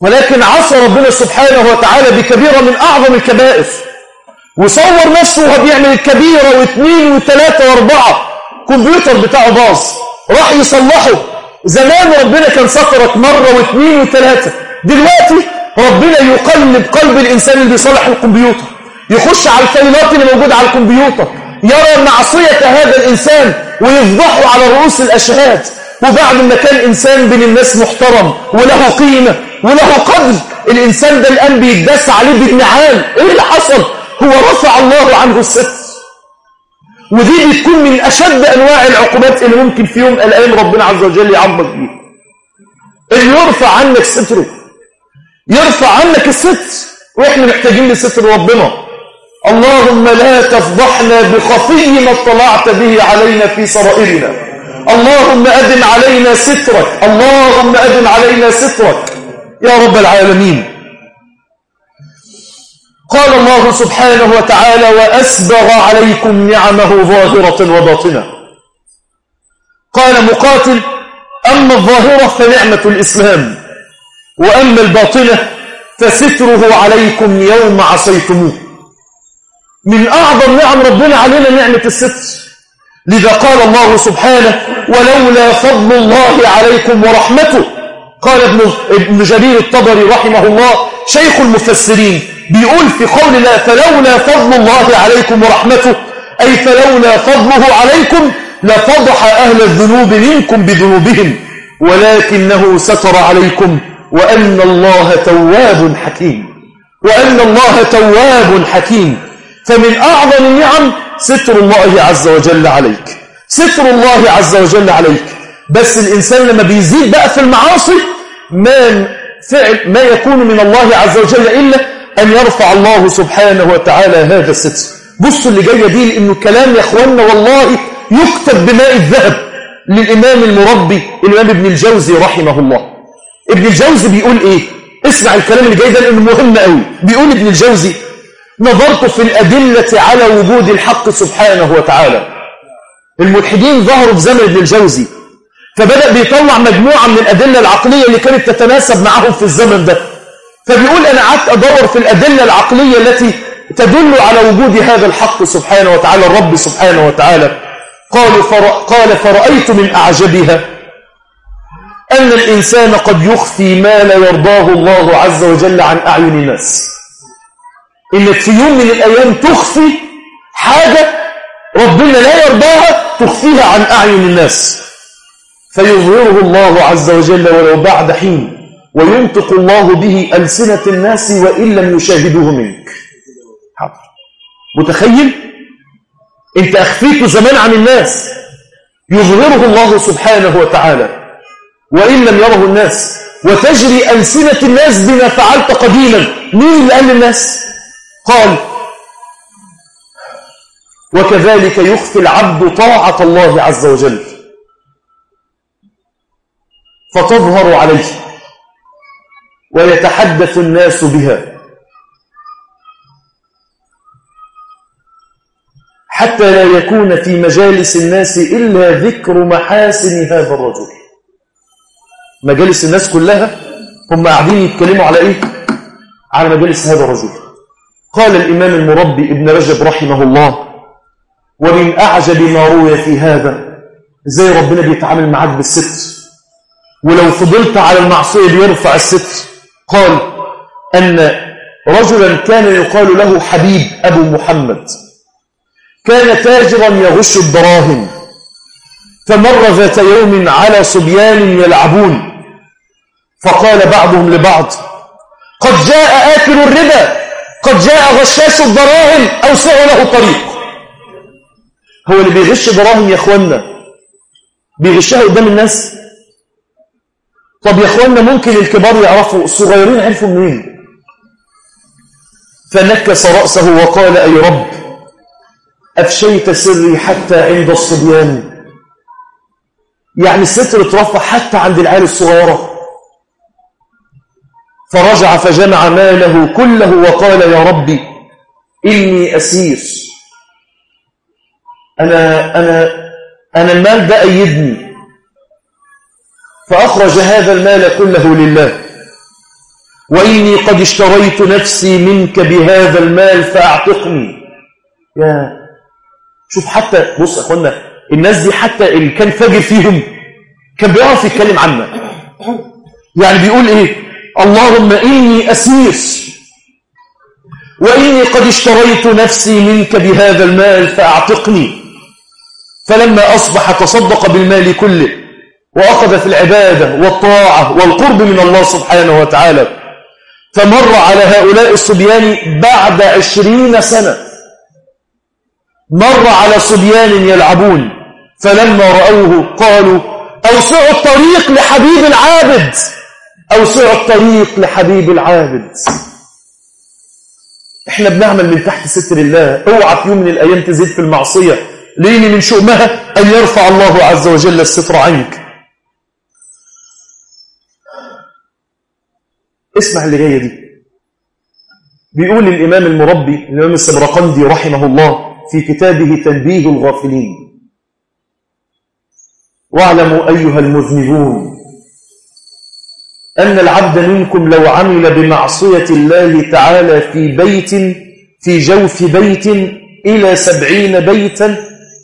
ولكن عصى ربنا سبحانه وتعالى بكبيرة من أعظم الكبائر وصور نفسه وهو بيعمل الكبيرة واثنين وثلاثة واربعة كمبيوتر بتاعه باظ راح يصلحه زمان ربنا كان سترك مرة واثنين وثلاثة دلوقتي ربنا يقلب قلب الإنسان اللي بيصلح الكمبيوتر يخش على الفايلات اللي موجودة على الكمبيوتر يرى معصية هذا الإنسان ويفضحه على رؤوس الأشهاد وبعد ما كان إنسان بين الناس محترم وله قيمة وله قدر الإنسان ده الآن بيتداس عليه بالنعال إيه اللي حصل هو رفع الله عنه الستر ودي بتكون من أشد أنواع العقوبات اللي ممكن في يوم الأيام ربنا عز وجل يعظمك بيها اللي يرفع عنك ستره يرفع عنك الستر وإحنا محتاجين لستر ربنا اللهم لا تفضحنا بخفي ما اطلعت به علينا في سرائرنا اللهم أدم علينا سترك اللهم أدم علينا سترك يا رب العالمين قال الله سبحانه وتعالى وأسبغ عليكم نعمه ظاهرة وباطنة قال مقاتل أما الظاهرة فنعمة الإسلام وأما الباطنة فستره عليكم يوم عصيتموه من أعظم نعم ربنا علينا نعمة الستر لذا قال الله سبحانه ولولا فضل الله عليكم ورحمته قال ابن, ابن جرير الطبري رحمه الله شيخ المفسرين بيقول في قول الله فلولا فضل الله عليكم ورحمته أي فلولا فضله عليكم لفضح أهل الذنوب منكم بذنوبهم ولكنه ستر عليكم وأن الله تواب حكيم وأن الله تواب حكيم فمن أعظم النعم ستر الله عز وجل عليك ستر الله عز وجل عليك بس الإنسان لما بيزيد بقى في المعاصي ما فعل ما يكون من الله عز وجل إلا أن يرفع الله سبحانه وتعالى هذا الستر بصوا اللي جاية دي لأنه كلام يا أخواننا والله يكتب بماء الذهب للإمام المربي الإمام ابن الجوزي رحمه الله ابن الجوزي بيقول إيه اسمع الكلام اللي جاي ده لأنه مهم قوي بيقول ابن الجوزي نظرت في الأدلة على وجود الحق سبحانه وتعالى الملحدين ظهروا في زمن ابن الجوزي فبدأ بيطلع مجموعة من الأدلة العقلية اللي كانت تتناسب معهم في الزمن ده فبيقول أنا قعدت أدور في الأدلة العقلية التي تدل على وجود هذا الحق سبحانه وتعالى الرب سبحانه وتعالى قالوا فر... قال فرأيت من أعجبها أن الإنسان قد يخفي ما لا يرضاه الله عز وجل عن أعين الناس إنك في يوم من الأيام تخفي حاجة ربنا لا يرضاها تخفيها عن أعين الناس فيظهره الله عز وجل ولو بعد حين وينطق الله به ألسنة الناس وإن لم يشاهدوه منك حاضر متخيل انت أخفيته زمان عن الناس يظهره الله سبحانه وتعالى وإن لم يره الناس وتجري ألسنة الناس بما فعلت قديما مين اللي قال للناس قال وكذلك يخفي العبد طاعة الله عز وجل فتظهر عليه ويتحدث الناس بها حتى لا يكون في مجالس الناس إلا ذكر محاسن هذا الرجل مجالس الناس كلها هم قاعدين يتكلموا على إيه؟ على مجالس هذا الرجل قال الإمام المربي ابن رجب رحمه الله ومن أعجب ما روي في هذا زي ربنا بيتعامل معاك بالستر ولو فضلت على المعصية بيرفع الستر قال أن رجلا كان يقال له حبيب أبو محمد كان تاجرا يغش الدراهم فمر ذات يوم على صبيان يلعبون فقال بعضهم لبعض قد جاء آكل الربا قد جاء غشاش الدراهم أوسعوا له طريق هو اللي بيغش دراهم يا أخوانا بيغشها قدام الناس طب يا أخوانا ممكن الكبار يعرفوا الصغيرين عرفوا منين فنكس رأسه وقال أي رب أفشيت سري حتى عند الصبيان يعني الستر اترفع حتى عند العيال الصغيرة فرجع فجمع ماله كله وقال يا ربي إني أسير أنا, أنا, أنا المال ده أيدني فأخرج هذا المال كله لله وإني قد اشتريت نفسي منك بهذا المال فأعتقني يا شوف حتى بص يا أخوانا الناس دي حتى اللي كان فاجر فيهم كان بيعرف يتكلم عنك يعني بيقول إيه اللهم إني أسير وإني قد اشتريت نفسي منك بهذا المال فأعتقني فلما أصبح تصدق بالمال كله وأخذ في العبادة والطاعة والقرب من الله سبحانه وتعالى فمر على هؤلاء الصبيان بعد عشرين سنة مر على صبيان يلعبون فلما رأوه قالوا أوسعوا الطريق لحبيب العابد أوسعوا الطريق لحبيب العابد احنا بنعمل من تحت ستر الله اوعى في يوم من الأيام تزيد في المعصية لين من شؤمها أن يرفع الله عز وجل الستر عنك اسمع اللي جاية دي بيقول الإمام المربي الإمام السبرقندي رحمه الله في كتابه تنبيه الغافلين واعلموا أيها المذنبون أن العبد منكم لو عمل بمعصية الله تعالى في بيت في جوف بيت إلى سبعين بيتا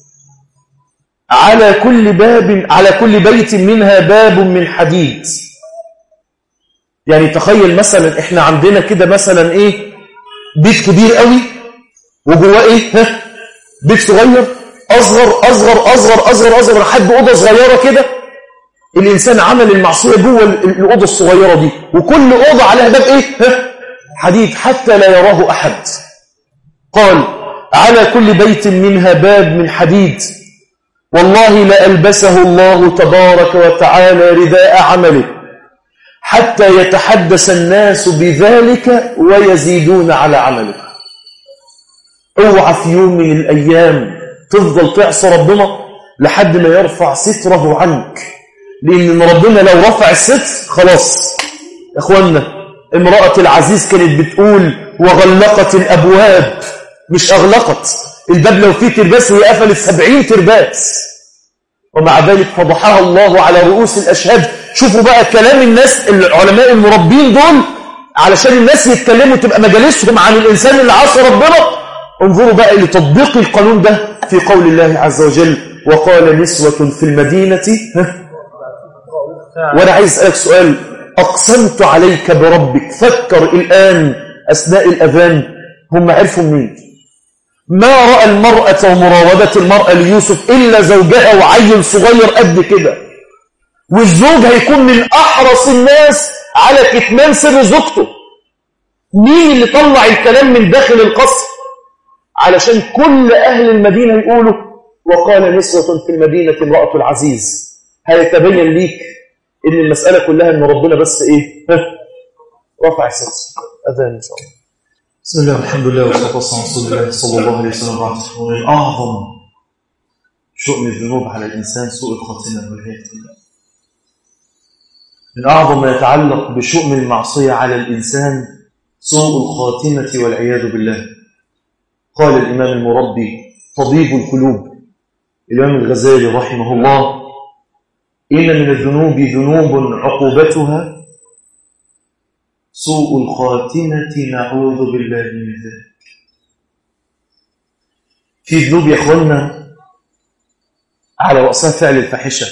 على كل باب على كل بيت منها باب من حديد يعني تخيل مثلا احنا عندنا كده مثلا ايه بيت كبير قوي وجواه ايه ها بيت صغير اصغر اصغر اصغر اصغر اصغر لحد اوضه صغيره كده الانسان عمل المعصيه جوه الاوضه الصغيره دي وكل اوضه عليها باب ايه ها حديد حتى لا يراه احد قال على كل بيت منها باب من حديد والله لألبسه الله تبارك وتعالى رداء عمله حتى يتحدث الناس بذلك ويزيدون على عمله اوعى في يوم من الأيام تفضل تعصى ربنا لحد ما يرفع ستره عنك لأن ربنا لو رفع الستر خلاص يا أخوانا امرأة العزيز كانت بتقول وغلقت الأبواب مش أغلقت الباب لو فيه ترباس هي قفلت سبعين ترباس ومع ذلك فضحها الله على رؤوس الأشهاد شوفوا بقى كلام الناس العلماء المربين دول علشان الناس يتكلموا تبقى مجالسهم عن الإنسان اللي عصى ربنا انظروا بقى لتطبيق القانون ده في قول الله عز وجل وقال نسوة في المدينة وأنا عايز أسألك سؤال أقسمت عليك بربك فكر الآن أثناء الأذان هم عرفوا منين ما رأى المرأة ومراودة المرأة ليوسف إلا زوجها وعيل صغير قد كده والزوج هيكون من أحرص الناس على كتمان سر زوجته مين اللي طلع الكلام من داخل القصر علشان كل أهل المدينة يقولوا وقال نسوة في المدينة امرأة العزيز هيتبين ليك إن المسألة كلها إن ربنا بس إيه رفع الستر أذان إن شاء الله بسم الله والحمد لله والصلاة والسلام على رسول الله صلى الله عليه وسلم بعد ومن أعظم شؤم الذنوب على الإنسان سوء الخاتمة والعياذ بالله من أعظم ما يتعلق بشؤم المعصية على الإنسان سوء الخاتمة والعياذ بالله قال الإمام المربي طبيب القلوب الإمام الغزالي رحمه الله إن من الذنوب ذنوب عقوبتها سوء الخاتمة نعوذ بالله من ذلك في ذنوب يا أخوانا على رأسها فعل الفاحشة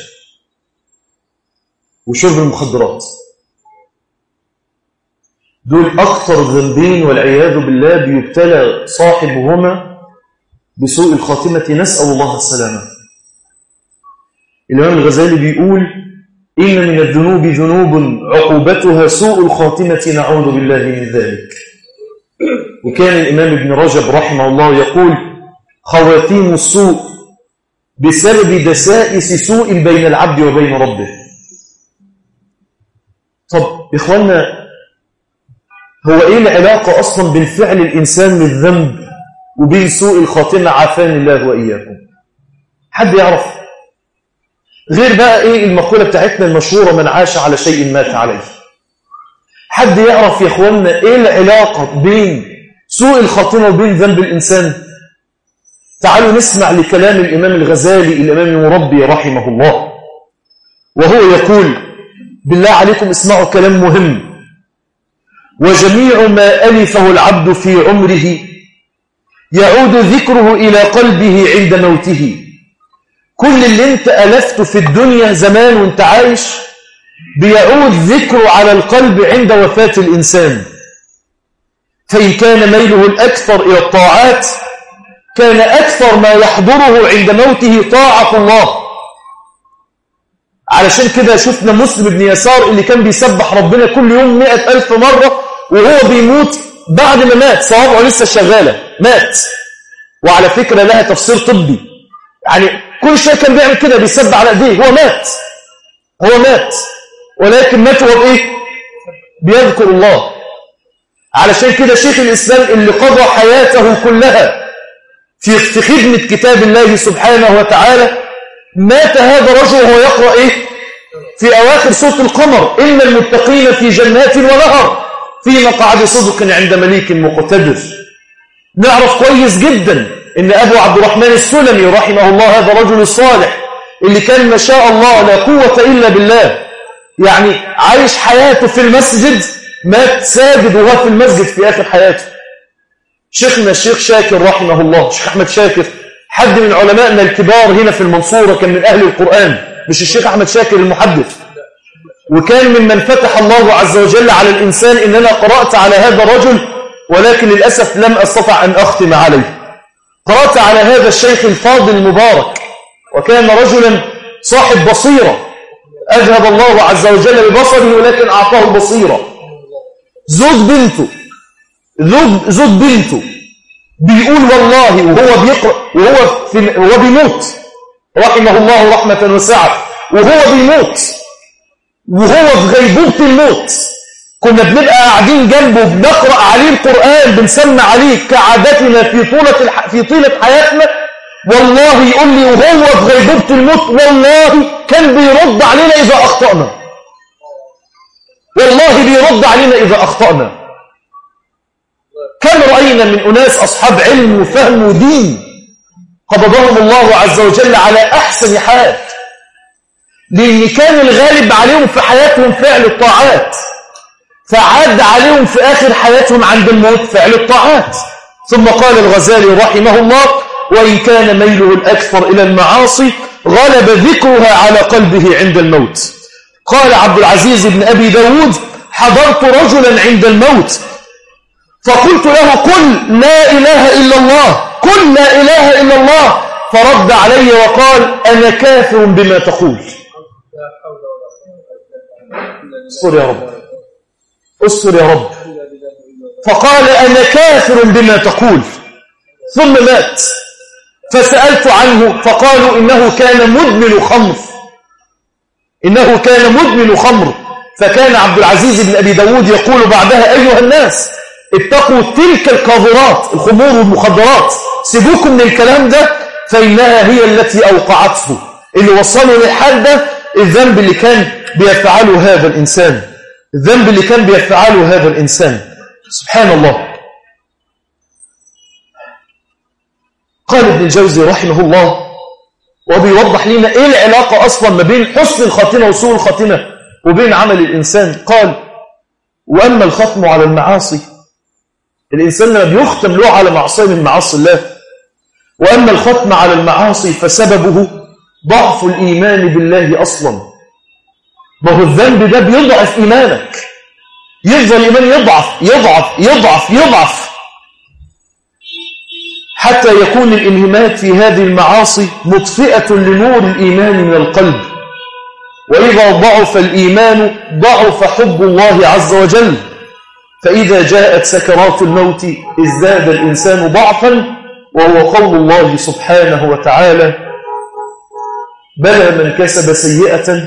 وشرب المخدرات دول أكثر ذنبين والعياذ بالله بيبتلى صاحبهما بسوء الخاتمة نسأل الله السلامة الإمام الغزالي بيقول إن من الذنوب ذنوب عقوبتها سوء الخاتمة نعوذ بالله من ذلك وكان الإمام ابن رجب رحمه الله يقول خواتيم السوء بسبب دسائس سوء بين العبد وبين ربه طب إخوانا هو إيه العلاقة أصلا بين فعل الإنسان للذنب وبين سوء الخاتمة عافاني الله وإياكم حد يعرف غير بقى ايه المقولة بتاعتنا المشهورة من عاش على شيء مات عليه حد يعرف يا اخوانا ايه العلاقة بين سوء الخاتمة وبين ذنب الانسان تعالوا نسمع لكلام الامام الغزالي الامام المربي رحمه الله وهو يقول بالله عليكم اسمعوا كلام مهم وجميع ما ألفه العبد في عمره يعود ذكره إلى قلبه عند موته كل اللي انت ألفته في الدنيا زمان وانت عايش بيعود ذكره على القلب عند وفاة الإنسان فإن كان ميله الأكثر إلى الطاعات كان أكثر ما يحضره عند موته طاعة الله علشان كده شفنا مسلم بن يسار اللي كان بيسبح ربنا كل يوم مئة ألف مرة وهو بيموت بعد ما مات صوابعه لسه شغالة مات وعلى فكرة لها تفسير طبي يعني كل شيء كان بيعمل كده بيسبح على ايديه هو مات هو مات ولكن مات هو بايه بيذكر الله علشان كده شيخ الإسلام اللي قضى حياته كلها في في خدمة كتاب الله سبحانه وتعالى مات هذا الرجل وهو يقرأ إيه؟ في أواخر سورة القمر إن المتقين في جنات ونهر في مقعد صدق عند مليك مقتدر نعرف كويس جدا إن أبو عبد الرحمن السلمي رحمه الله هذا الرجل الصالح اللي كان ما شاء الله لا قوة إلا بالله يعني عايش حياته في المسجد مات ساجد وهو في المسجد في آخر حياته شيخنا الشيخ شاكر رحمه الله الشيخ أحمد شاكر حد من علمائنا الكبار هنا في المنصورة كان من أهل القرآن مش الشيخ أحمد شاكر المحدث وكان ممن فتح الله عز وجل على الإنسان إن أنا قرأت على هذا الرجل ولكن للأسف لم أستطع أن أختم عليه قرأت على هذا الشيخ الفاضل المبارك وكان رجلا صاحب بصيرة أذهب الله عز وجل ببصره ولكن أعطاه البصيرة زوج بنته زوج, زوج بنته بيقول والله وهو بيقرأ وهو, في وهو بيموت رحمه الله رحمة وسعة وهو بيموت وهو في غيبوبة الموت كنا بنبقى قاعدين جنبه بنقرأ عليه القرآن بنسمع عليه كعادتنا في طولة الح... في طيلة حياتنا والله يقول لي وهو في غيبوبة الموت والله كان بيرد علينا إذا أخطأنا والله بيرد علينا إذا أخطأنا كم رأينا من أناس أصحاب علم وفهم ودين قبضهم الله عز وجل على أحسن حال لأن كان الغالب عليهم في حياتهم فعل الطاعات فعاد عليهم في آخر حياتهم عند الموت فعل الطاعات ثم قال الغزالي رحمه الله وإن كان ميله الأكثر إلى المعاصي غلب ذكرها على قلبه عند الموت قال عبد العزيز بن أبي داود حضرت رجلا عند الموت فقلت له قل لا إله إلا الله قل لا إله إلا الله فرد علي وقال أنا كافر بما تقول اصبر يا رب اصبر يا رب فقال أنا كافر بما تقول ثم مات فسألت عنه فقالوا إنه كان مدمن خمر إنه كان مدمن خمر فكان عبد العزيز بن أبي داود يقول بعدها أيها الناس اتقوا تلك القاذورات الخمور والمخدرات سيبوكم من الكلام ده فإنها هي التي أوقعته اللي وصلوا للحال ده الذنب اللي كان بيفعله هذا الإنسان الذنب اللي كان بيفعله هذا الإنسان سبحان الله قال ابن الجوزي رحمه الله وبيوضح لنا ايه العلاقة اصلا ما بين حسن الخاتمة وسوء الخاتمة وبين عمل الانسان قال واما الختم على المعاصي الانسان لما بيختم له على معصية من معاصي الله واما الختم على المعاصي فسببه ضعف الايمان بالله اصلا ما هو الذنب ده بيضعف ايمانك يفضل الايمان يضعف يضعف يضعف يضعف حتى يكون الانهماك في هذه المعاصي مطفئة لنور الإيمان من القلب وإذا ضعف الإيمان ضعف حب الله عز وجل فإذا جاءت سكرات الموت ازداد الإنسان ضعفا وهو قول الله سبحانه وتعالى بلى من كسب سيئة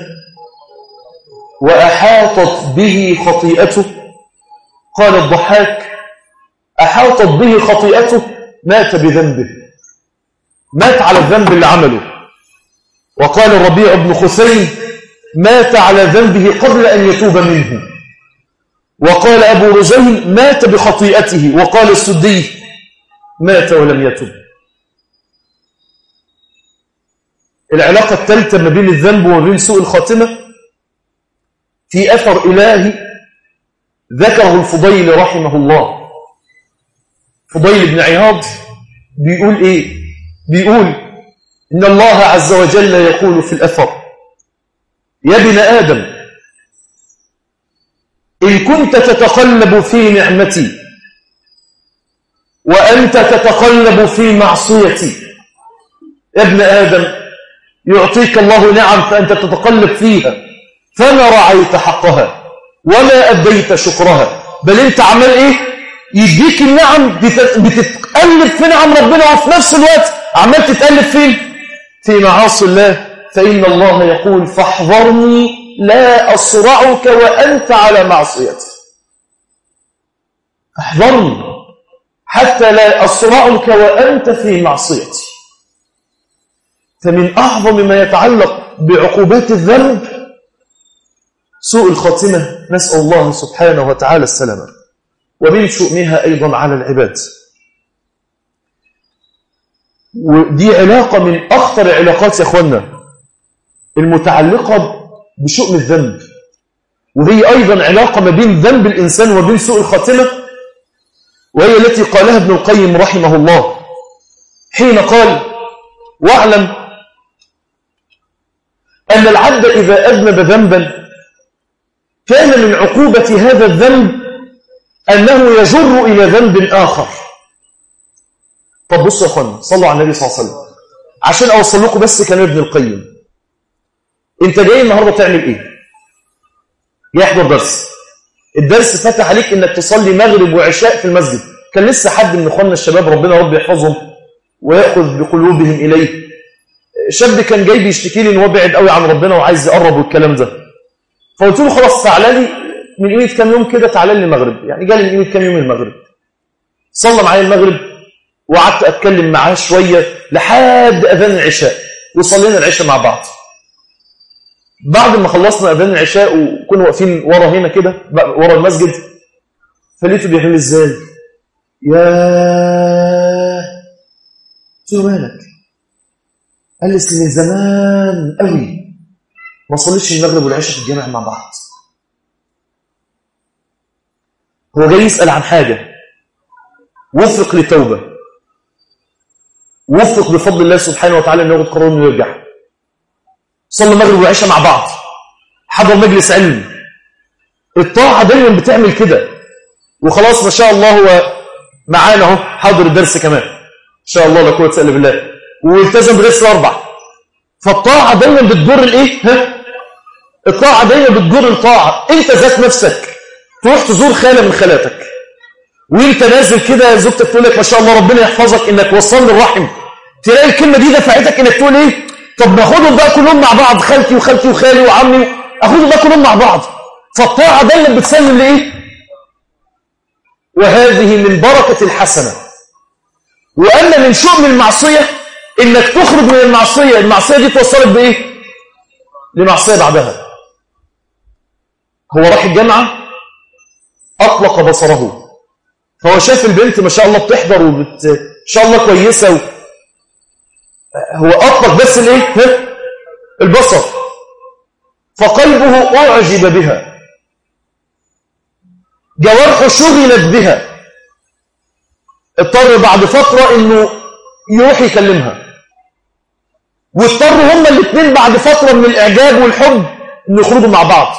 وأحاطت به خطيئته قال الضحاك أحاطت به خطيئته مات بذنبه مات على الذنب اللي عمله وقال الربيع بن خثيم مات على ذنبه قبل أن يتوب منه وقال أبو رزين مات بخطيئته وقال السدي مات ولم يتوب العلاقة الثالثة ما بين الذنب وما بين سوء الخاتمة في أثر إلهي ذكره الفضيل رحمه الله فضيل بن عياض بيقول إيه بيقول إن الله عز وجل يقول في الأثر يا ابن آدم إن كنت تتقلب في نعمتي وأنت تتقلب في معصيتي يا ابن آدم يعطيك الله نعم فأنت تتقلب فيها فما رعيت حقها وما أديت شكرها بل أنت عمال إيه يديك النعم بتتقلب في نعم ربنا وفي نفس الوقت عمال تتقلب فين في معاصي الله فإن الله يقول فاحذرني لا أصرعك وأنت على معصيتي احذرني حتى لا أصرعك وأنت في معصيتي فمن أعظم ما يتعلق بعقوبات الذنب سوء الخاتمة نسأل الله سبحانه وتعالى السلامة ومن شؤمها أيضا على العباد ودي علاقة من أخطر العلاقات يا أخوانا المتعلقة بشؤم الذنب وهي أيضا علاقة ما بين ذنب الإنسان وبين سوء الخاتمة وهي التي قالها ابن القيم رحمه الله حين قال واعلم أن العبد إذا أذنب ذنبا كان من عقوبة هذا الذنب أنه يجر إلى ذنب آخر طب بصوا يا أخوانا صلوا على النبي صلى الله عليه وسلم عشان أوصل لكم بس كلام ابن القيم أنت جاي النهاردة تعمل إيه؟ جاي يحضر درس الدرس فتح عليك إنك تصلي مغرب وعشاء في المسجد كان لسه حد من إخواننا الشباب ربنا رب يحفظهم ويأخذ بقلوبهم إليه شاب كان جاي بيشتكي لي ان هو بعد قوي عن ربنا وعايز يقرب والكلام ده فقلت له خلاص تعالى لي من قيمه كام يوم كده تعالى لي المغرب يعني جالي من قيمه كام يوم المغرب صلى معايا المغرب وقعدت اتكلم معاه شويه لحد اذان العشاء وصلينا العشاء مع بعض بعد ما خلصنا اذان العشاء وكنا واقفين ورا هنا كده ورا المسجد فلقيته بيعمل لي ازاي يا قلت له مالك قال لي من زمان قوي ما صليش المغرب والعشاء في الجامع مع بعض هو جاي يسأل عن حاجة وفق لتوبة وفق بفضل الله سبحانه وتعالى انه ياخد قرار انه يرجع صلى المغرب والعشاء مع بعض حضر مجلس علم الطاعة دايما بتعمل كده وخلاص ما شاء الله هو معانا اهو حاضر الدرس كمان ان شاء الله لا قوه الا بالله والتزم بدرس الاربع فالطاعه دايما بتجر الايه ها الطاعه دايما بتجر الطاعه انت ذات نفسك تروح تزور خاله من خالاتك وانت نازل كده زوجتك تقول لك ما شاء الله ربنا يحفظك انك وصلني الرحم تلاقي الكلمه دي دفعتك انك تقول ايه طب ناخدهم بقى كلهم مع بعض خالتي وخالتي وخالي وعمي اخدهم بقى كلهم مع بعض فالطاعه دايما بتسلم لايه وهذه من بركه الحسنه واما من شؤم المعصيه انك تخرج من المعصيه المعصيه دي توصلك بايه لمعصيه بعدها هو راح الجامعه اطلق بصره فهو شاف البنت ما شاء الله بتحضر وبت... ان شاء الله كويسه و... هو اطلق بس الايه ها؟ البصر فقلبه اعجب بها جوارحه شغلت بها اضطر بعد فتره انه يروح يكلمها واضطروا هما الاثنين بعد فتره من الاعجاب والحب ان يخرجوا مع بعض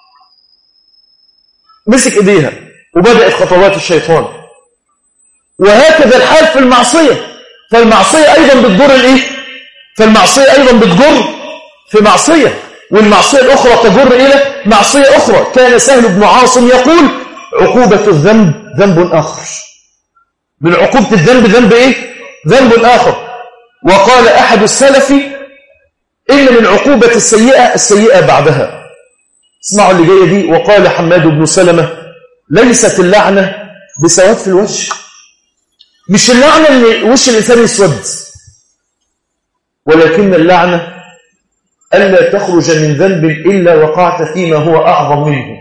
مسك ايديها وبدات خطوات الشيطان وهكذا الحال في المعصيه فالمعصيه ايضا بتجر الايه فالمعصيه ايضا بتجر في معصيه والمعصيه الاخرى تجر الى معصيه اخرى كان سهل بن عاصم يقول عقوبه الذنب ذنب اخر من عقوبه الذنب ذنب ايه ذنب اخر وقال احد السلف ان من عقوبه السيئه السيئه بعدها اسمعوا اللي جايه دي وقال حماد بن سلمه ليست اللعنه بسواد في الوجه مش اللعنه ان وش الانسان يسود ولكن اللعنه الا تخرج من ذنب الا وقعت فيما هو اعظم منه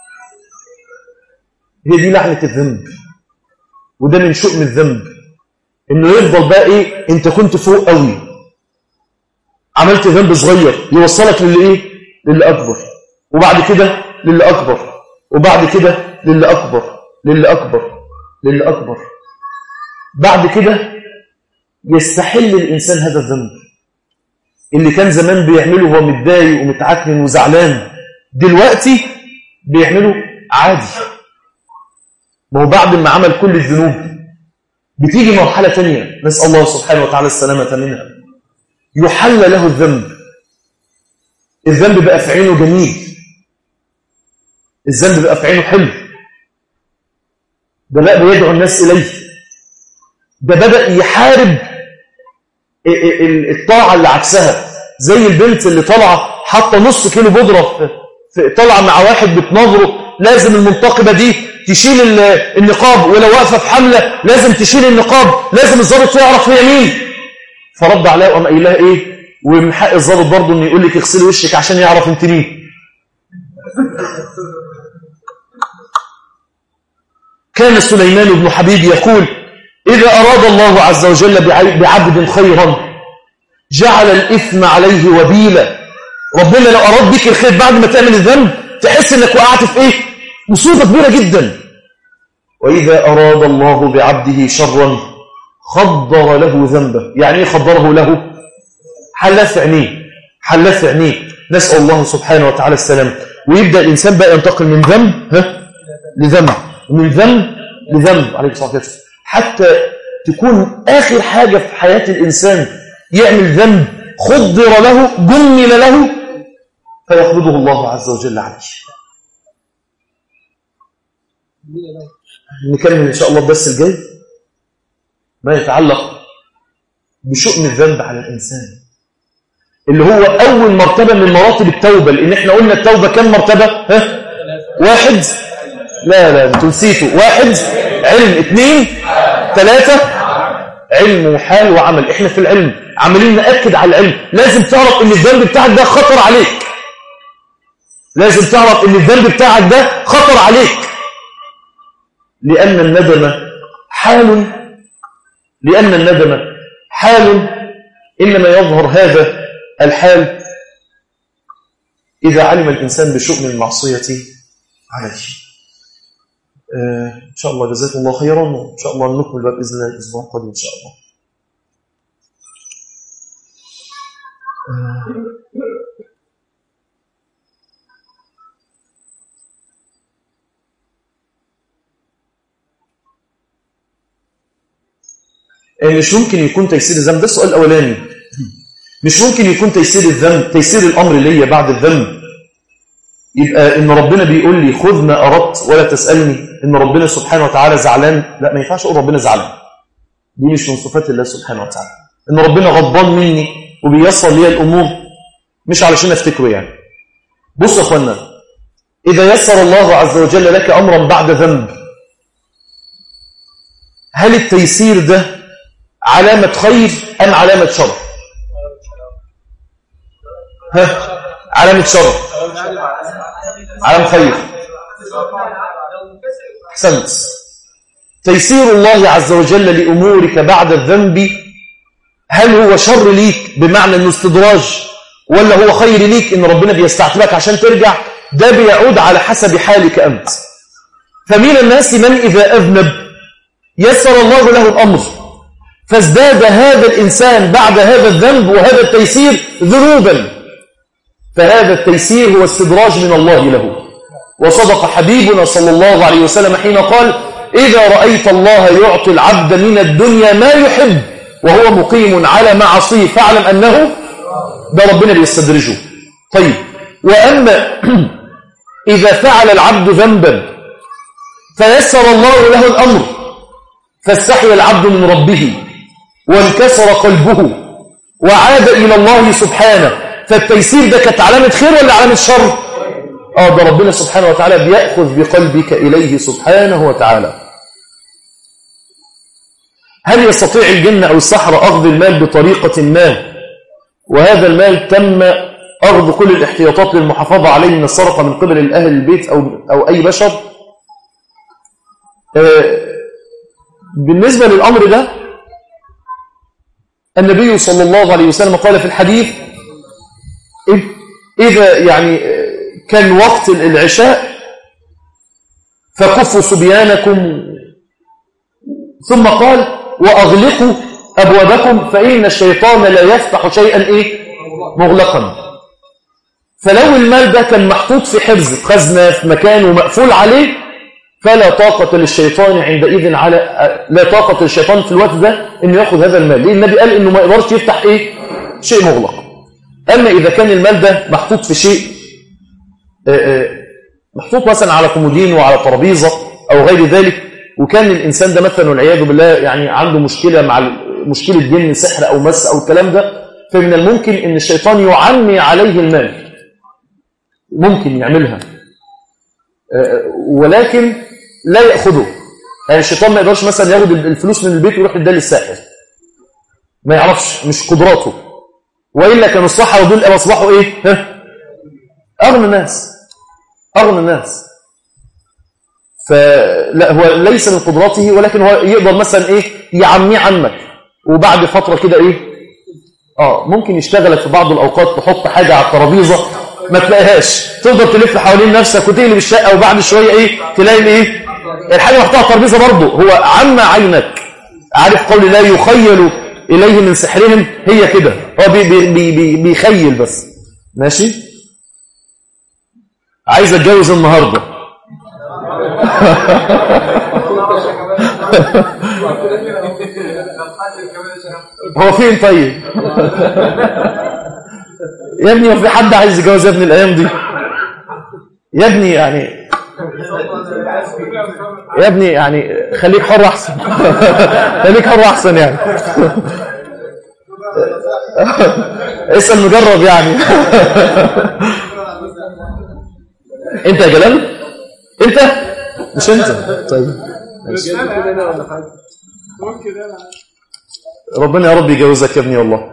هي دي لعنه الذنب وده من شؤم الذنب انه يفضل بقى ايه انت كنت فوق قوي عملت ذنب صغير يوصلك للي ايه للي اكبر وبعد كده للي اكبر وبعد كده للي أكبر للي أكبر للي أكبر بعد كده يستحل الإنسان هذا الذنب اللي كان زمان بيعمله وهو متضايق ومتعكن وزعلان دلوقتي بيعمله عادي ما هو بعد ما عمل كل الذنوب بتيجي مرحلة تانية نسأل الله سبحانه وتعالى السلامة منها يحل له الذنب الذنب بقى في عينه جميل الذنب بقى في عينه حلو ده بقى بيدعو الناس إليه ده بدأ يحارب الطاعة اللي عكسها زي البنت اللي طالعة حاطة نص كيلو بودرة طالعة مع واحد بتنظره لازم المنتقبة دي تشيل النقاب ولو واقفة في حملة لازم تشيل النقاب لازم الضابط يعرف هي مين فرد عليها وقام قايل لها ايه ومن حق الضابط برضه انه يقول لك اغسلي وشك عشان يعرف انت مين كان سليمان بن حبيب يقول إذا أراد الله عز وجل بعبد خيرا جعل الإثم عليه وبيلا ربنا لو أراد بك الخير بعد ما تعمل الذنب تحس أنك وقعت في إيه مصيبة كبيرة جدا وإذا أراد الله بعبده شرا خضر له ذنبه يعني إيه خضره له حلف عينيه حلف عينيه نسأل الله سبحانه وتعالى السلام ويبدأ الإنسان بقى ينتقل من ذنب ها لذنب ومن ذنب لذنب عليه الصلاة والسلام حتى تكون آخر حاجة في حياة الإنسان يعمل ذنب خضر له جمل له فيقبضه الله عز وجل عليه نكمل إن شاء الله الدرس الجاي ما يتعلق بشؤم الذنب على الإنسان اللي هو أول مرتبة من مراتب التوبة لأن احنا قلنا التوبة كم مرتبة ها؟ واحد لا لا انتوا نسيتوا واحد علم اثنين ثلاثة علم وحال وعمل احنا في العلم عمالين نأكد على العلم لازم تعرف ان الذنب بتاعك ده خطر عليك لازم تعرف ان الذنب بتاعك ده خطر عليك لأن الندم حال لأن الندم حال إنما يظهر هذا الحال إذا علم الإنسان بشؤم المعصية عليه إن شاء الله جزاكم الله خيرا وإن شاء الله نكمل بقى بإذن الله الأسبوع القادم إن شاء الله مش ممكن يكون تيسير الذنب ده السؤال الأولاني مش ممكن يكون تيسير الذنب تيسير الأمر ليا بعد الذنب يبقى إن ربنا بيقول لي خذ ما أردت ولا تسألني إن ربنا سبحانه وتعالى زعلان لا ما ينفعش أقول ربنا زعلان دي مش من صفات الله سبحانه وتعالى إن ربنا غضبان مني وبيصل لي الأمور مش علشان أفتكره يعني بص يا أخوانا إذا يسر الله عز وجل لك أمرا بعد ذنب هل التيسير ده علامة خير أم علامة شر ها علامة شر علامة خير أحسنت تيسير الله عز وجل لأمورك بعد الذنب هل هو شر ليك بمعنى أنه استدراج ولا هو خير ليك أن ربنا بيستعتبك عشان ترجع ده بيعود على حسب حالك أنت فمن الناس من إذا أذنب يسر الله له الأمر فازداد هذا الإنسان بعد هذا الذنب وهذا التيسير ذنوبا فهذا التيسير هو استدراج من الله له وصدق حبيبنا صلى الله عليه وسلم حين قال إذا رأيت الله يعطي العبد من الدنيا ما يحب وهو مقيم على معصيه فاعلم أنه ده ربنا بيستدرجه طيب وأما إذا فعل العبد ذنبا فيسر الله له الأمر فاستحي العبد من ربه وانكسر قلبه وعاد إلى الله سبحانه فالتيسير ده كانت علامة خير ولا علامة شر آه ده ربنا سبحانه وتعالى بيأخذ بقلبك إليه سبحانه وتعالى هل يستطيع الجن أو السحرة أخذ المال بطريقة ما وهذا المال تم أخذ كل الاحتياطات للمحافظة عليه من السرقة من قبل الأهل البيت أو, أو أي بشر آه بالنسبة للأمر ده النبي صلى الله عليه وسلم قال في الحديث إذا يعني كان وقت العشاء فكفوا صبيانكم ثم قال وأغلقوا أبوابكم فإن الشيطان لا يفتح شيئا إيه؟ مغلقا فلو المال ده كان محطوط في حفظ في خزنة في مكان ومقفول عليه فلا طاقة للشيطان عندئذ على لا طاقة للشيطان في الوقت ده انه ياخذ هذا المال ليه النبي قال انه ما يقدرش يفتح ايه شيء مغلق اما اذا كان المال ده محطوط في شيء محطوط مثلا على كومودين وعلى ترابيزه او غير ذلك وكان الانسان ده مثلا والعياذ بالله يعني عنده مشكله مع مشكله جن سحر او مس او الكلام ده فمن الممكن ان الشيطان يعمي عليه المال ممكن يعملها ولكن لا ياخذه يعني الشيطان ما يقدرش مثلا ياخد الفلوس من البيت ويروح يديها للساحر ما يعرفش مش قدراته والا كانوا الصحراء دول اصبحوا ايه ها اغنى الناس اغنى الناس فلا هو ليس من قدراته ولكن هو يقدر مثلا ايه يعميه عنك وبعد فتره كده ايه اه ممكن يشتغلك في بعض الاوقات تحط حاجه على الترابيزه ما تلاقيهاش تفضل تلف حوالين نفسك وتقلب الشقه وبعد شويه ايه تلاقي ايه الحاجه محطوطه على الترابيزه برضه هو عمى عينك عارف قول لا يخيل اليه من سحرهم هي كده هو بي بي بي بي بيخيل بس ماشي عايز اتجوز النهارده هو فين طيب يا ابني ما في حد عايز يتجوز يا ابني الايام دي يا ابني يعني يا ابني يعني خليك حر احسن خليك حر احسن يعني اسال مجرب يعني انت يا جلال انت مش انت طيب ربنا يا رب يجوزك يا ابني والله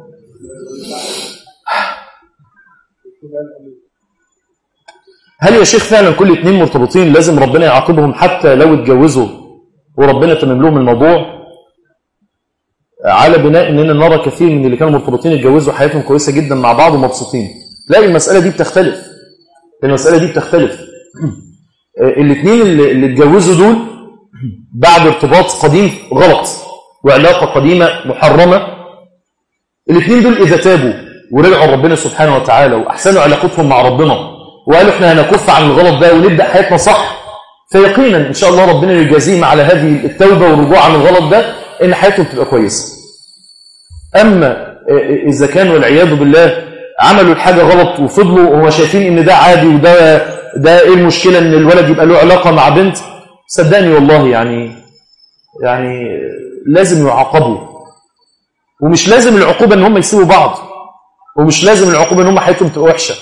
هل يا شيخ فعلا كل اتنين مرتبطين لازم ربنا يعاقبهم حتى لو اتجوزوا وربنا تمم لهم الموضوع على بناء اننا نرى كثير من اللي كانوا مرتبطين اتجوزوا حياتهم كويسه جدا مع بعض ومبسوطين لا المساله دي بتختلف المساله دي بتختلف الاثنين اللي, اللي اتجوزوا دول بعد ارتباط قديم غلط وعلاقه قديمه محرمه الاثنين دول اذا تابوا ورجعوا ربنا سبحانه وتعالى واحسنوا علاقتهم مع ربنا وقالوا احنا هنكف عن الغلط ده ونبدا حياتنا صح فيقينا ان شاء الله ربنا يجازيهم على هذه التوبه والرجوع عن الغلط ده ان حياتهم تبقى كويسه اما اذا كانوا والعياذ بالله عملوا الحاجه غلط وفضلوا وهو شايفين ان ده عادي وده ده ايه المشكله ان الولد يبقى له علاقه مع بنت صدقني والله يعني يعني لازم يعاقبوا ومش لازم العقوبه ان هم يسيبوا بعض ومش لازم العقوبه ان هم حياتهم تبقى وحشه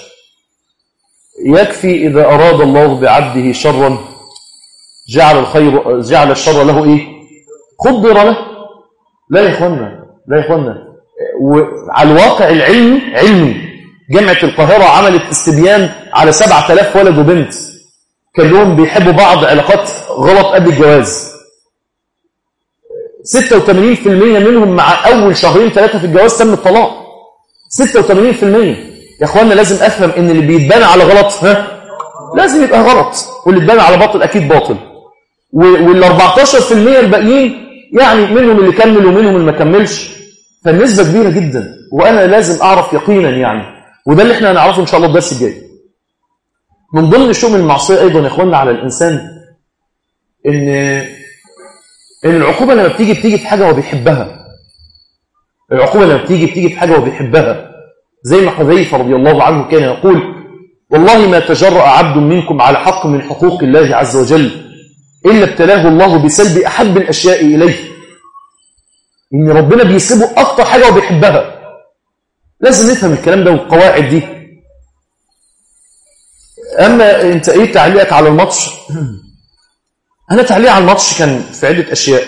يكفي إذا أراد الله بعبده شرا جعل الخير جعل الشر له إيه قدر له لا يا إخوانا لا يا إخوانا وعلى الواقع العلمي علمي جامعة القاهرة عملت استبيان على 7000 ولد وبنت كلهم بيحبوا بعض علاقات غلط قبل الجواز 86% منهم مع أول شهرين ثلاثة في الجواز تم الطلاق 86% يا اخوانا لازم افهم ان اللي بيتبنى على غلط ها لازم يبقى غلط واللي اتبنى على باطل اكيد باطل وال 14% الباقيين يعني منهم اللي كمل ومنهم اللي ما كملش فالنسبه كبيره جدا وانا لازم اعرف يقينا يعني وده اللي احنا هنعرفه ان شاء الله الدرس الجاي من ضمن شؤم المعصيه ايضا يا اخوانا على الانسان ان ان العقوبه لما بتيجي بتيجي في حاجه هو بيحبها العقوبه لما بتيجي بتيجي في حاجه هو بيحبها زي ما حذيفة رضي الله عنه كان يقول والله ما تجرأ عبد منكم على حق من حقوق الله عز وجل إلا ابتلاه الله بسلب أحب الأشياء إليه إن ربنا بيسيبه أكتر حاجة هو بيحبها لازم نفهم الكلام ده والقواعد دي أما أنت إيه تعليقك على الماتش أنا تعليق على الماتش كان في عدة أشياء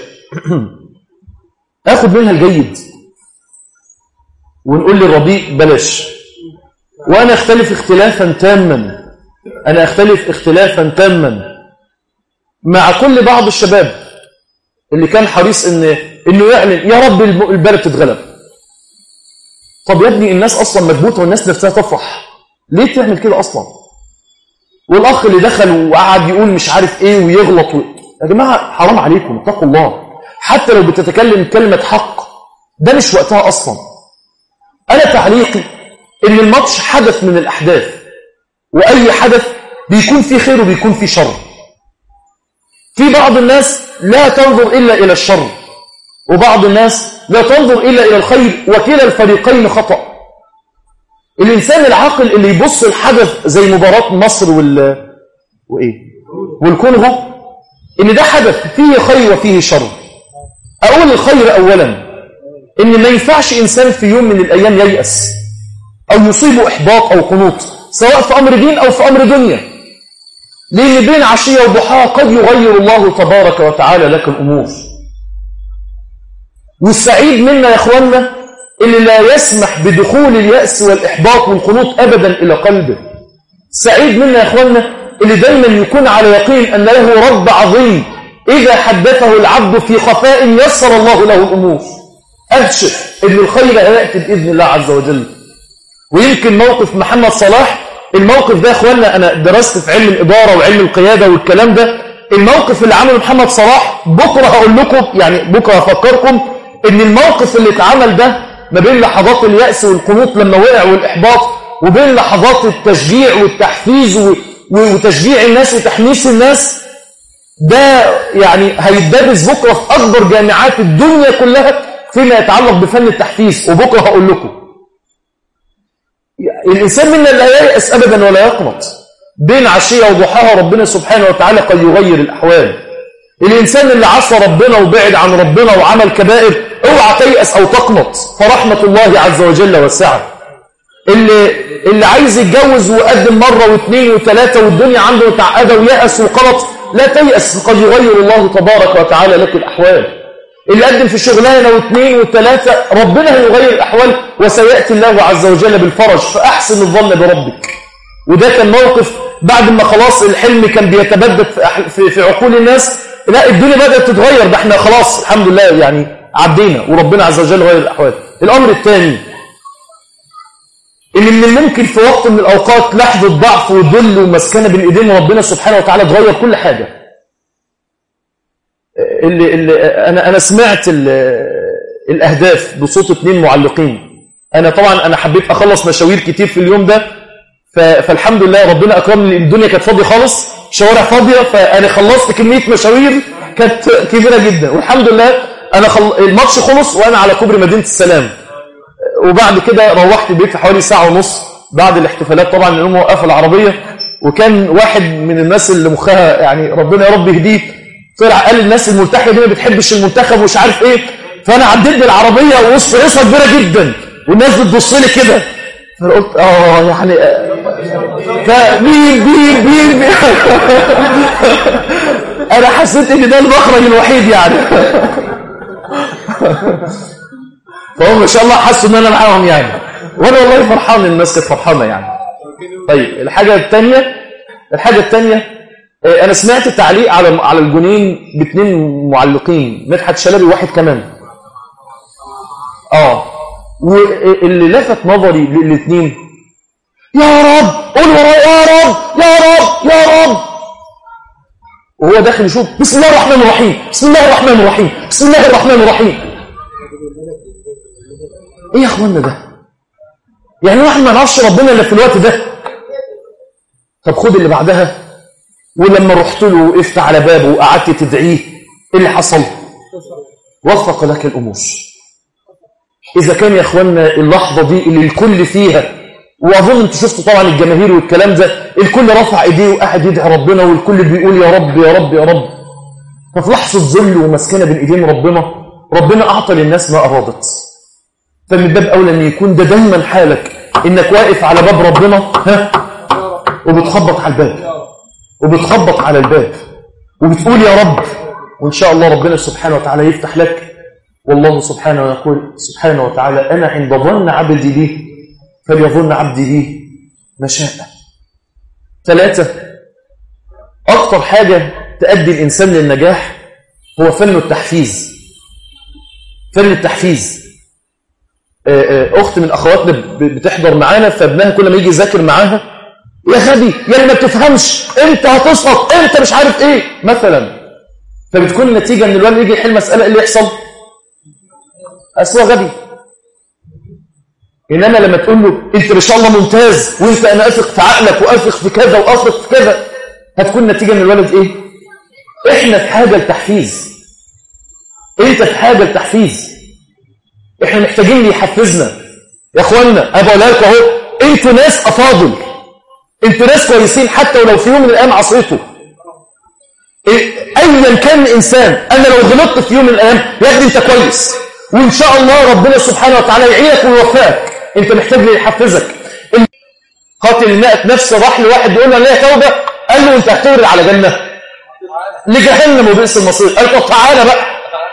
أخذ منها الجيد ونقول للرضيء بلاش وأنا أختلف اختلافا تاما أنا أختلف اختلافا تاما مع كل بعض الشباب اللي كان حريص إن إنه يعلن يا رب البلد تتغلب طب يا ابني الناس أصلا مكبوتة والناس نفسها تفرح ليه تعمل كده أصلا والأخ اللي دخل وقعد يقول مش عارف إيه ويغلط و... يا جماعة حرام عليكم اتقوا الله حتى لو بتتكلم كلمة حق ده مش وقتها أصلا أنا تعليقي إن الماتش حدث من الأحداث وأي حدث بيكون فيه خير وبيكون فيه شر في بعض الناس لا تنظر إلا إلى الشر وبعض الناس لا تنظر إلا إلى الخير وكلا الفريقين خطأ الإنسان العاقل اللي يبص الحدث زي مباراة مصر وال وإيه والكونغو إن ده حدث فيه خير وفيه شر أقول الخير أولا إن ما ينفعش إنسان في يوم من الأيام ييأس أو يصيبه إحباط أو قنوط سواء في أمر دين أو في أمر دنيا لأن بين عشية وضحاها قد يغير الله تبارك وتعالى لك الأمور والسعيد منا يا أخوانا اللي لا يسمح بدخول اليأس والإحباط والقنوط أبدا إلى قلبه سعيد منا يا أخوانا اللي دايما يكون على يقين أن له رب عظيم إذا حدثه العبد في خفاء يسر الله له الأمور أبشر أن الخير هيأتي بإذن الله عز وجل ويمكن موقف محمد صلاح الموقف ده يا أخوانا أنا درست في علم الإدارة وعلم القيادة والكلام ده الموقف اللي عمله محمد صلاح بكرة هقول لكم يعني بكرة هفكركم ان الموقف اللي اتعمل ده ما بين لحظات اليأس والقنوط لما وقع والإحباط وبين لحظات التشجيع والتحفيز وتشجيع الناس وتحميس الناس ده يعني هيتدرس بكرة في أكبر جامعات الدنيا كلها فيما يتعلق بفن التحفيز وبكرة هقول لكم الإنسان منا لا ييأس أبدا ولا يقنط بين عشية وضحاها ربنا سبحانه وتعالى قد يغير الأحوال الإنسان اللي عصى ربنا وبعد عن ربنا وعمل كبائر اوعى تيأس أو تقنط فرحمة الله عز وجل واسعة اللي, اللي عايز يتجوز وقدم مرة واثنين وثلاثة والدنيا عنده متعقدة ويأس وقنط لا تيأس فقد يغير الله تبارك وتعالى لك الأحوال اللي قدم في شغلانة واثنين وثلاثة ربنا هيغير الأحوال وسيأتي الله عز وجل بالفرج فأحسن الظن بربك وده كان موقف بعد ما خلاص الحلم كان بيتبدد في, في عقول الناس لا الدنيا بدأت تتغير ده احنا خلاص الحمد لله يعني عدينا وربنا عز وجل غير الأحوال الأمر الثاني اللي من الممكن في وقت من الأوقات لحظة ضعف وذل ومسكنة بين إيدين ربنا سبحانه وتعالى تغير كل حاجة اللي, اللي أنا, أنا سمعت الأهداف بصوت اثنين معلقين أنا طبعا أنا حبيت أخلص مشاوير كتير في اليوم ده فالحمد لله ربنا أكرمني الدنيا كانت فاضية خالص شوارع فاضية فأنا خلصت كمية مشاوير كانت كبيرة جدا والحمد لله أنا خل... الماتش خلص وأنا على كوبري مدينة السلام وبعد كده روحت البيت في حوالي ساعة ونص بعد الاحتفالات طبعا لأنهم موقف العربية وكان واحد من الناس اللي مخها يعني ربنا يا رب يهديه طلع قال الناس الملتحية دي ما بتحبش المنتخب ومش عارف ايه فأنا عديت بالعربية وسط قصة كبيرة جدا والناس بتبص لي كده فأنا قلت اه يعني فمين مين مين انا حسيت ان ده المخرج الوحيد يعني فهم ما شاء الله حسوا ان انا معاهم يعني وانا والله فرحان الناس كانت فرحانه يعني طيب الحاجه الثانيه الحاجه الثانيه انا سمعت تعليق على على الجنين باثنين معلقين مدحت شلبي واحد كمان اه واللي لفت نظري للاثنين يا رب قول ورايا يا رب يا رب يا رب وهو داخل يشوف بسم الله الرحمن الرحيم بسم الله الرحمن الرحيم بسم الله الرحمن الرحيم ايه يا اخوانا ده يعني واحد ما نعرفش ربنا الا في الوقت ده طب خد اللي بعدها ولما رحت له وقفت على بابه وقعدت تدعيه ايه اللي حصل وفق لك الامور اذا كان يا اخوانا اللحظه دي اللي الكل فيها واظن انتوا شفتوا طبعا الجماهير والكلام ده الكل رفع ايديه وقاعد يدعي ربنا والكل بيقول يا رب يا رب يا رب ففي لحظه ذل ومسكنه بين ايدين ربنا ربنا اعطى للناس ما ارادت فمن باب اولى ان يكون ده دايما حالك انك واقف على باب ربنا ها وبتخبط على الباب وبتخبط على الباب وبتقول يا رب وان شاء الله ربنا سبحانه وتعالى يفتح لك والله سبحانه يقول سبحانه وتعالى انا عند ظن عبدي بي فليظن عبدي بي ما شاء ثلاثة أكثر حاجة تؤدي الإنسان للنجاح هو فن التحفيز فن التحفيز أخت من أخواتنا بتحضر معانا فابنها كل ما يجي يذاكر معاها يا غبي يا اللي ما بتفهمش انت هتسقط انت مش عارف ايه مثلا فبتكون النتيجه ان الولد يجي يحل مساله إيه اللي يحصل اصل هو غبي انما لما تقول له انت ما شاء الله ممتاز وانت انا اثق في عقلك واثق في كذا واثق في كذا هتكون النتيجه ان الولد ايه احنا في حاجه لتحفيز انت في حاجه لتحفيز احنا محتاجين اللي يحفزنا يا اخوانا انا بقول لكم اهو انتوا ناس افاضل انتوا ناس كويسين حتى ولو في يوم من الايام عصيتوا إيه، ايا كان الانسان انا لو غلطت في يوم من الايام يا ابني انت كويس وان شاء الله ربنا سبحانه وتعالى يعينك ويوفقك انت محتاج اللي يحفزك قاتل المئة نفس راح لواحد بيقول له ليه توبه قال له انت هتورد على جنه لجهنم وبئس المصير قال طب تعالى بقى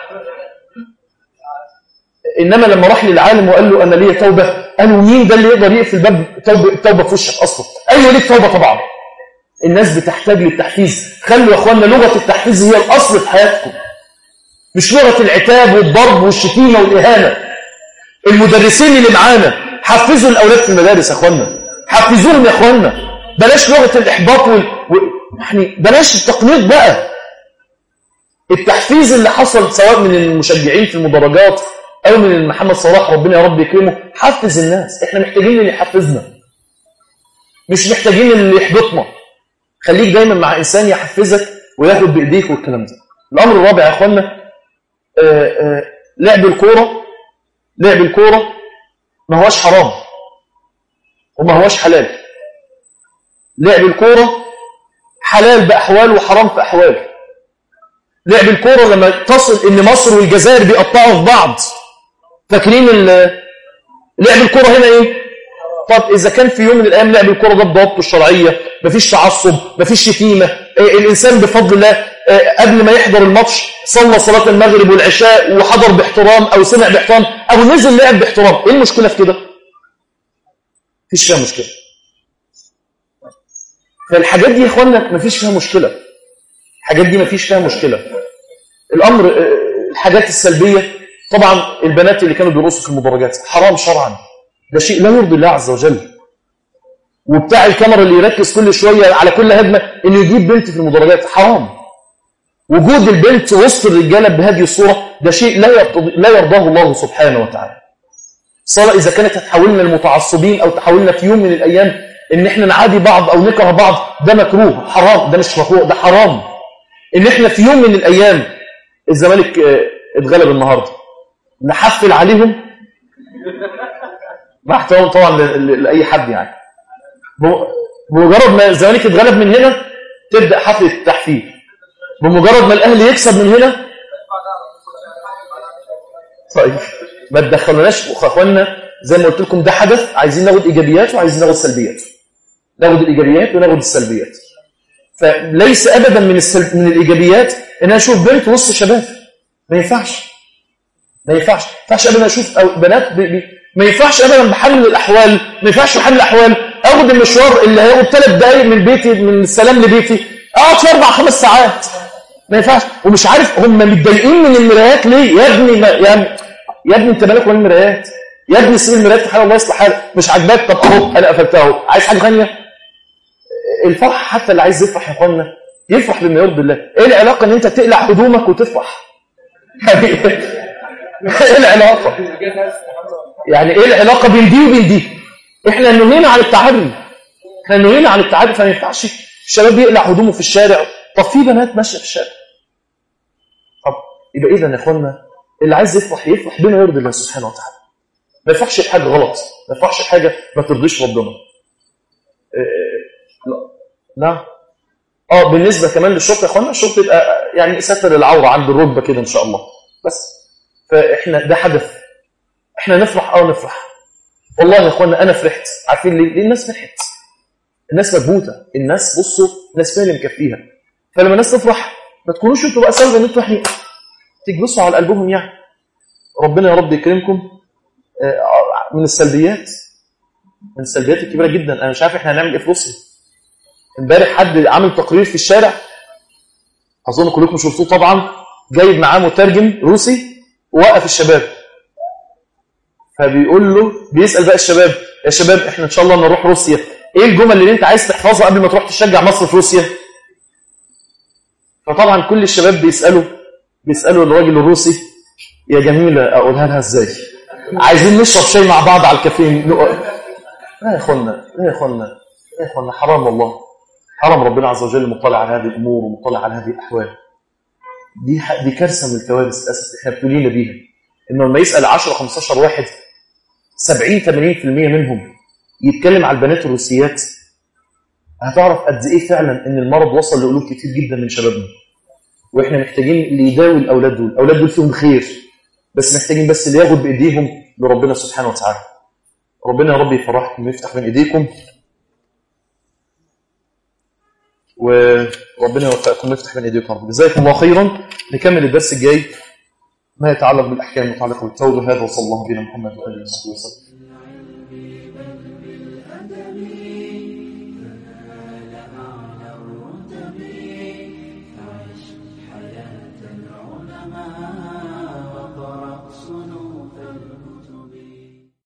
انما لما راح للعالم وقال له انا ليا توبه قالوا مين ده اللي يقدر يقفل باب توبه توبه في وشك اصلا ايوه ليك توبه طبعا الناس بتحتاج للتحفيز خلوا يا اخوانا لغه التحفيز هي الاصل في حياتكم مش لغه العتاب والضرب والشتيمه والاهانه المدرسين اللي معانا حفزوا الاولاد في المدارس يا اخوانا حفزوهم يا اخوانا بلاش لغه الاحباط وال... و... يعني بلاش التقنيط بقى التحفيز اللي حصل سواء من المشجعين في المدرجات او من محمد صلاح ربنا يا رب يكرمه حفز الناس احنا محتاجين اللي يحفزنا مش محتاجين اللي يحبطنا خليك دايما مع انسان يحفزك وياخد بايديك والكلام ده الامر الرابع يا اخوانا آه، آه، لعب الكوره لعب الكوره ما هوش حرام وما هوش حلال لعب الكوره حلال باحوال وحرام في احوال لعب الكوره لما تصل ان مصر والجزائر بيقطعوا في بعض فاكرين ال- لعب الكوره هنا ايه طب اذا كان في يوم من الايام لعب الكوره ده بضوابطه الشرعيه مفيش تعصب مفيش شتيمه إيه، الانسان بفضل الله إيه، قبل ما يحضر الماتش صلى صلاه المغرب والعشاء وحضر باحترام او سمع باحترام او نزل لعب باحترام ايه المشكله في كده مفيش فيها مشكله فالحاجات دي يا اخوانا مفيش فيها مشكله الحاجات دي مفيش فيها مشكله الامر آه، الحاجات السلبيه طبعا البنات اللي كانوا بيرقصوا في المدرجات حرام شرعا ده شيء لا يرضي الله عز وجل وبتاع الكاميرا اللي يركز كل شويه على كل هجمه انه يجيب بنت في المدرجات حرام وجود البنت وسط الرجاله بهذه الصوره ده شيء لا يرتضي لا يرضاه الله سبحانه وتعالى الصلاه اذا كانت هتحولنا المتعصبين او تحولنا في يوم من الايام ان احنا نعادي بعض او نكره بعض ده مكروه حرام ده مش مكروه ده حرام ان احنا في يوم من الايام الزمالك آه، اتغلب النهارده نحفل عليهم مع احترام طبعا ل- ل- لاي حد يعني بم- بمجرد ما الزمالك اتغلب من هنا تبدا حفله التحفيل بمجرد ما الاهلي يكسب من هنا طيب ما تدخلناش يا اخوانا زي ما قلت لكم ده حدث عايزين ناخد ايجابيات وعايزين ناخد سلبيات ناخد الايجابيات وناخد السلبيات فليس ابدا من السل... من الايجابيات ان انا اشوف بنت وسط شباب ما ينفعش ما ينفعش ما ينفعش ابدا اشوف أو بنات بي... بي... ما ينفعش ابدا بحل الاحوال ما ينفعش بحل الاحوال اخد المشوار اللي هياخد ثلاث دقائق من بيتي من السلام لبيتي اقعد في اربع خمس ساعات ما ينفعش ومش عارف هم متضايقين من المرايات ليه يا ابني ما يعني يا ابني انت مالك ولا المرايات يا ابني سيب المرايات في حال الله يصلح حالك مش عاجباك طب اهو انا قفلتها اهو عايز حاجه ثانيه الفرح حتى اللي عايز يفرح يا اخوانا يفرح بما يرضي الله ايه العلاقه ان انت تقلع هدومك وتفرح يعني ايه العلاقه يعني ايه العلاقه بين دي وبين دي احنا نهينا عن التعري احنا نهينا عن التعري فما ينفعش الشباب يقلع هدومه في الشارع طب في بنات ماشيه في الشارع طب يبقى اذا يا اخوانا اللي عايز يفرح يفرح بما يرضي الله سبحانه وتعالى ما يفرحش بحاجه غلط ما يفرحش بحاجه ما ترضيش ربنا إيه، لا نعم اه بالنسبه كمان للشرط يا اخوانا الشرط يبقى يعني ستر العوره عند الركبه كده ان شاء الله بس فاحنا ده حدث احنا نفرح اه نفرح والله يا اخوانا انا فرحت عارفين ليه؟ ليه الناس فرحت الناس مكبوته الناس بصوا الناس فيها اللي مكفيها فلما الناس تفرح ما تكونوش انتوا بقى سلبا ان انتوا يعني تجلسوا على قلبهم يعني ربنا يا رب يكرمكم آه، من السلبيات من السلبيات الكبيره جدا انا مش عارف احنا هنعمل ايه في روسيا امبارح حد عامل تقرير في الشارع اظن كلكم شفتوه طبعا جايب معاه مترجم روسي ووقف الشباب فبيقول له بيسال بقى الشباب يا شباب احنا ان شاء الله نروح روسيا ايه الجمل اللي انت عايز تحفظها قبل ما تروح تشجع مصر في روسيا فطبعا كل الشباب بيسالوا بيسالوا الراجل الروسي يا جميله اقولها لها ازاي عايزين نشرب شاي مع بعض على الكافيه نقعد يا اخوانا يا اخوانا يا اخوانا حرام والله حرام ربنا عز وجل مطلع على هذه الامور ومطلع على هذه الاحوال دي ح- دي كارثه من الكوارث للاسف احنا ابتلينا بيها انه لما يسال 10 15 واحد 70 80% منهم يتكلم على البنات الروسيات هتعرف قد ايه فعلا ان المرض وصل لقلوب كتير جدا من شبابنا واحنا محتاجين اللي يداوي الاولاد دول الاولاد دول فيهم خير بس محتاجين بس اللي ياخد بايديهم لربنا سبحانه وتعالى ربنا يا رب يفرحكم ويفتح بين ايديكم وربنا يوفقكم ويفتح بين ايديكم يا رب جزاكم الله خيرا نكمل الدرس الجاي ما يتعلق بالاحكام المتعلقه بالتوبه هذا وصلى الله بنا محمد واله وصحبه وسلم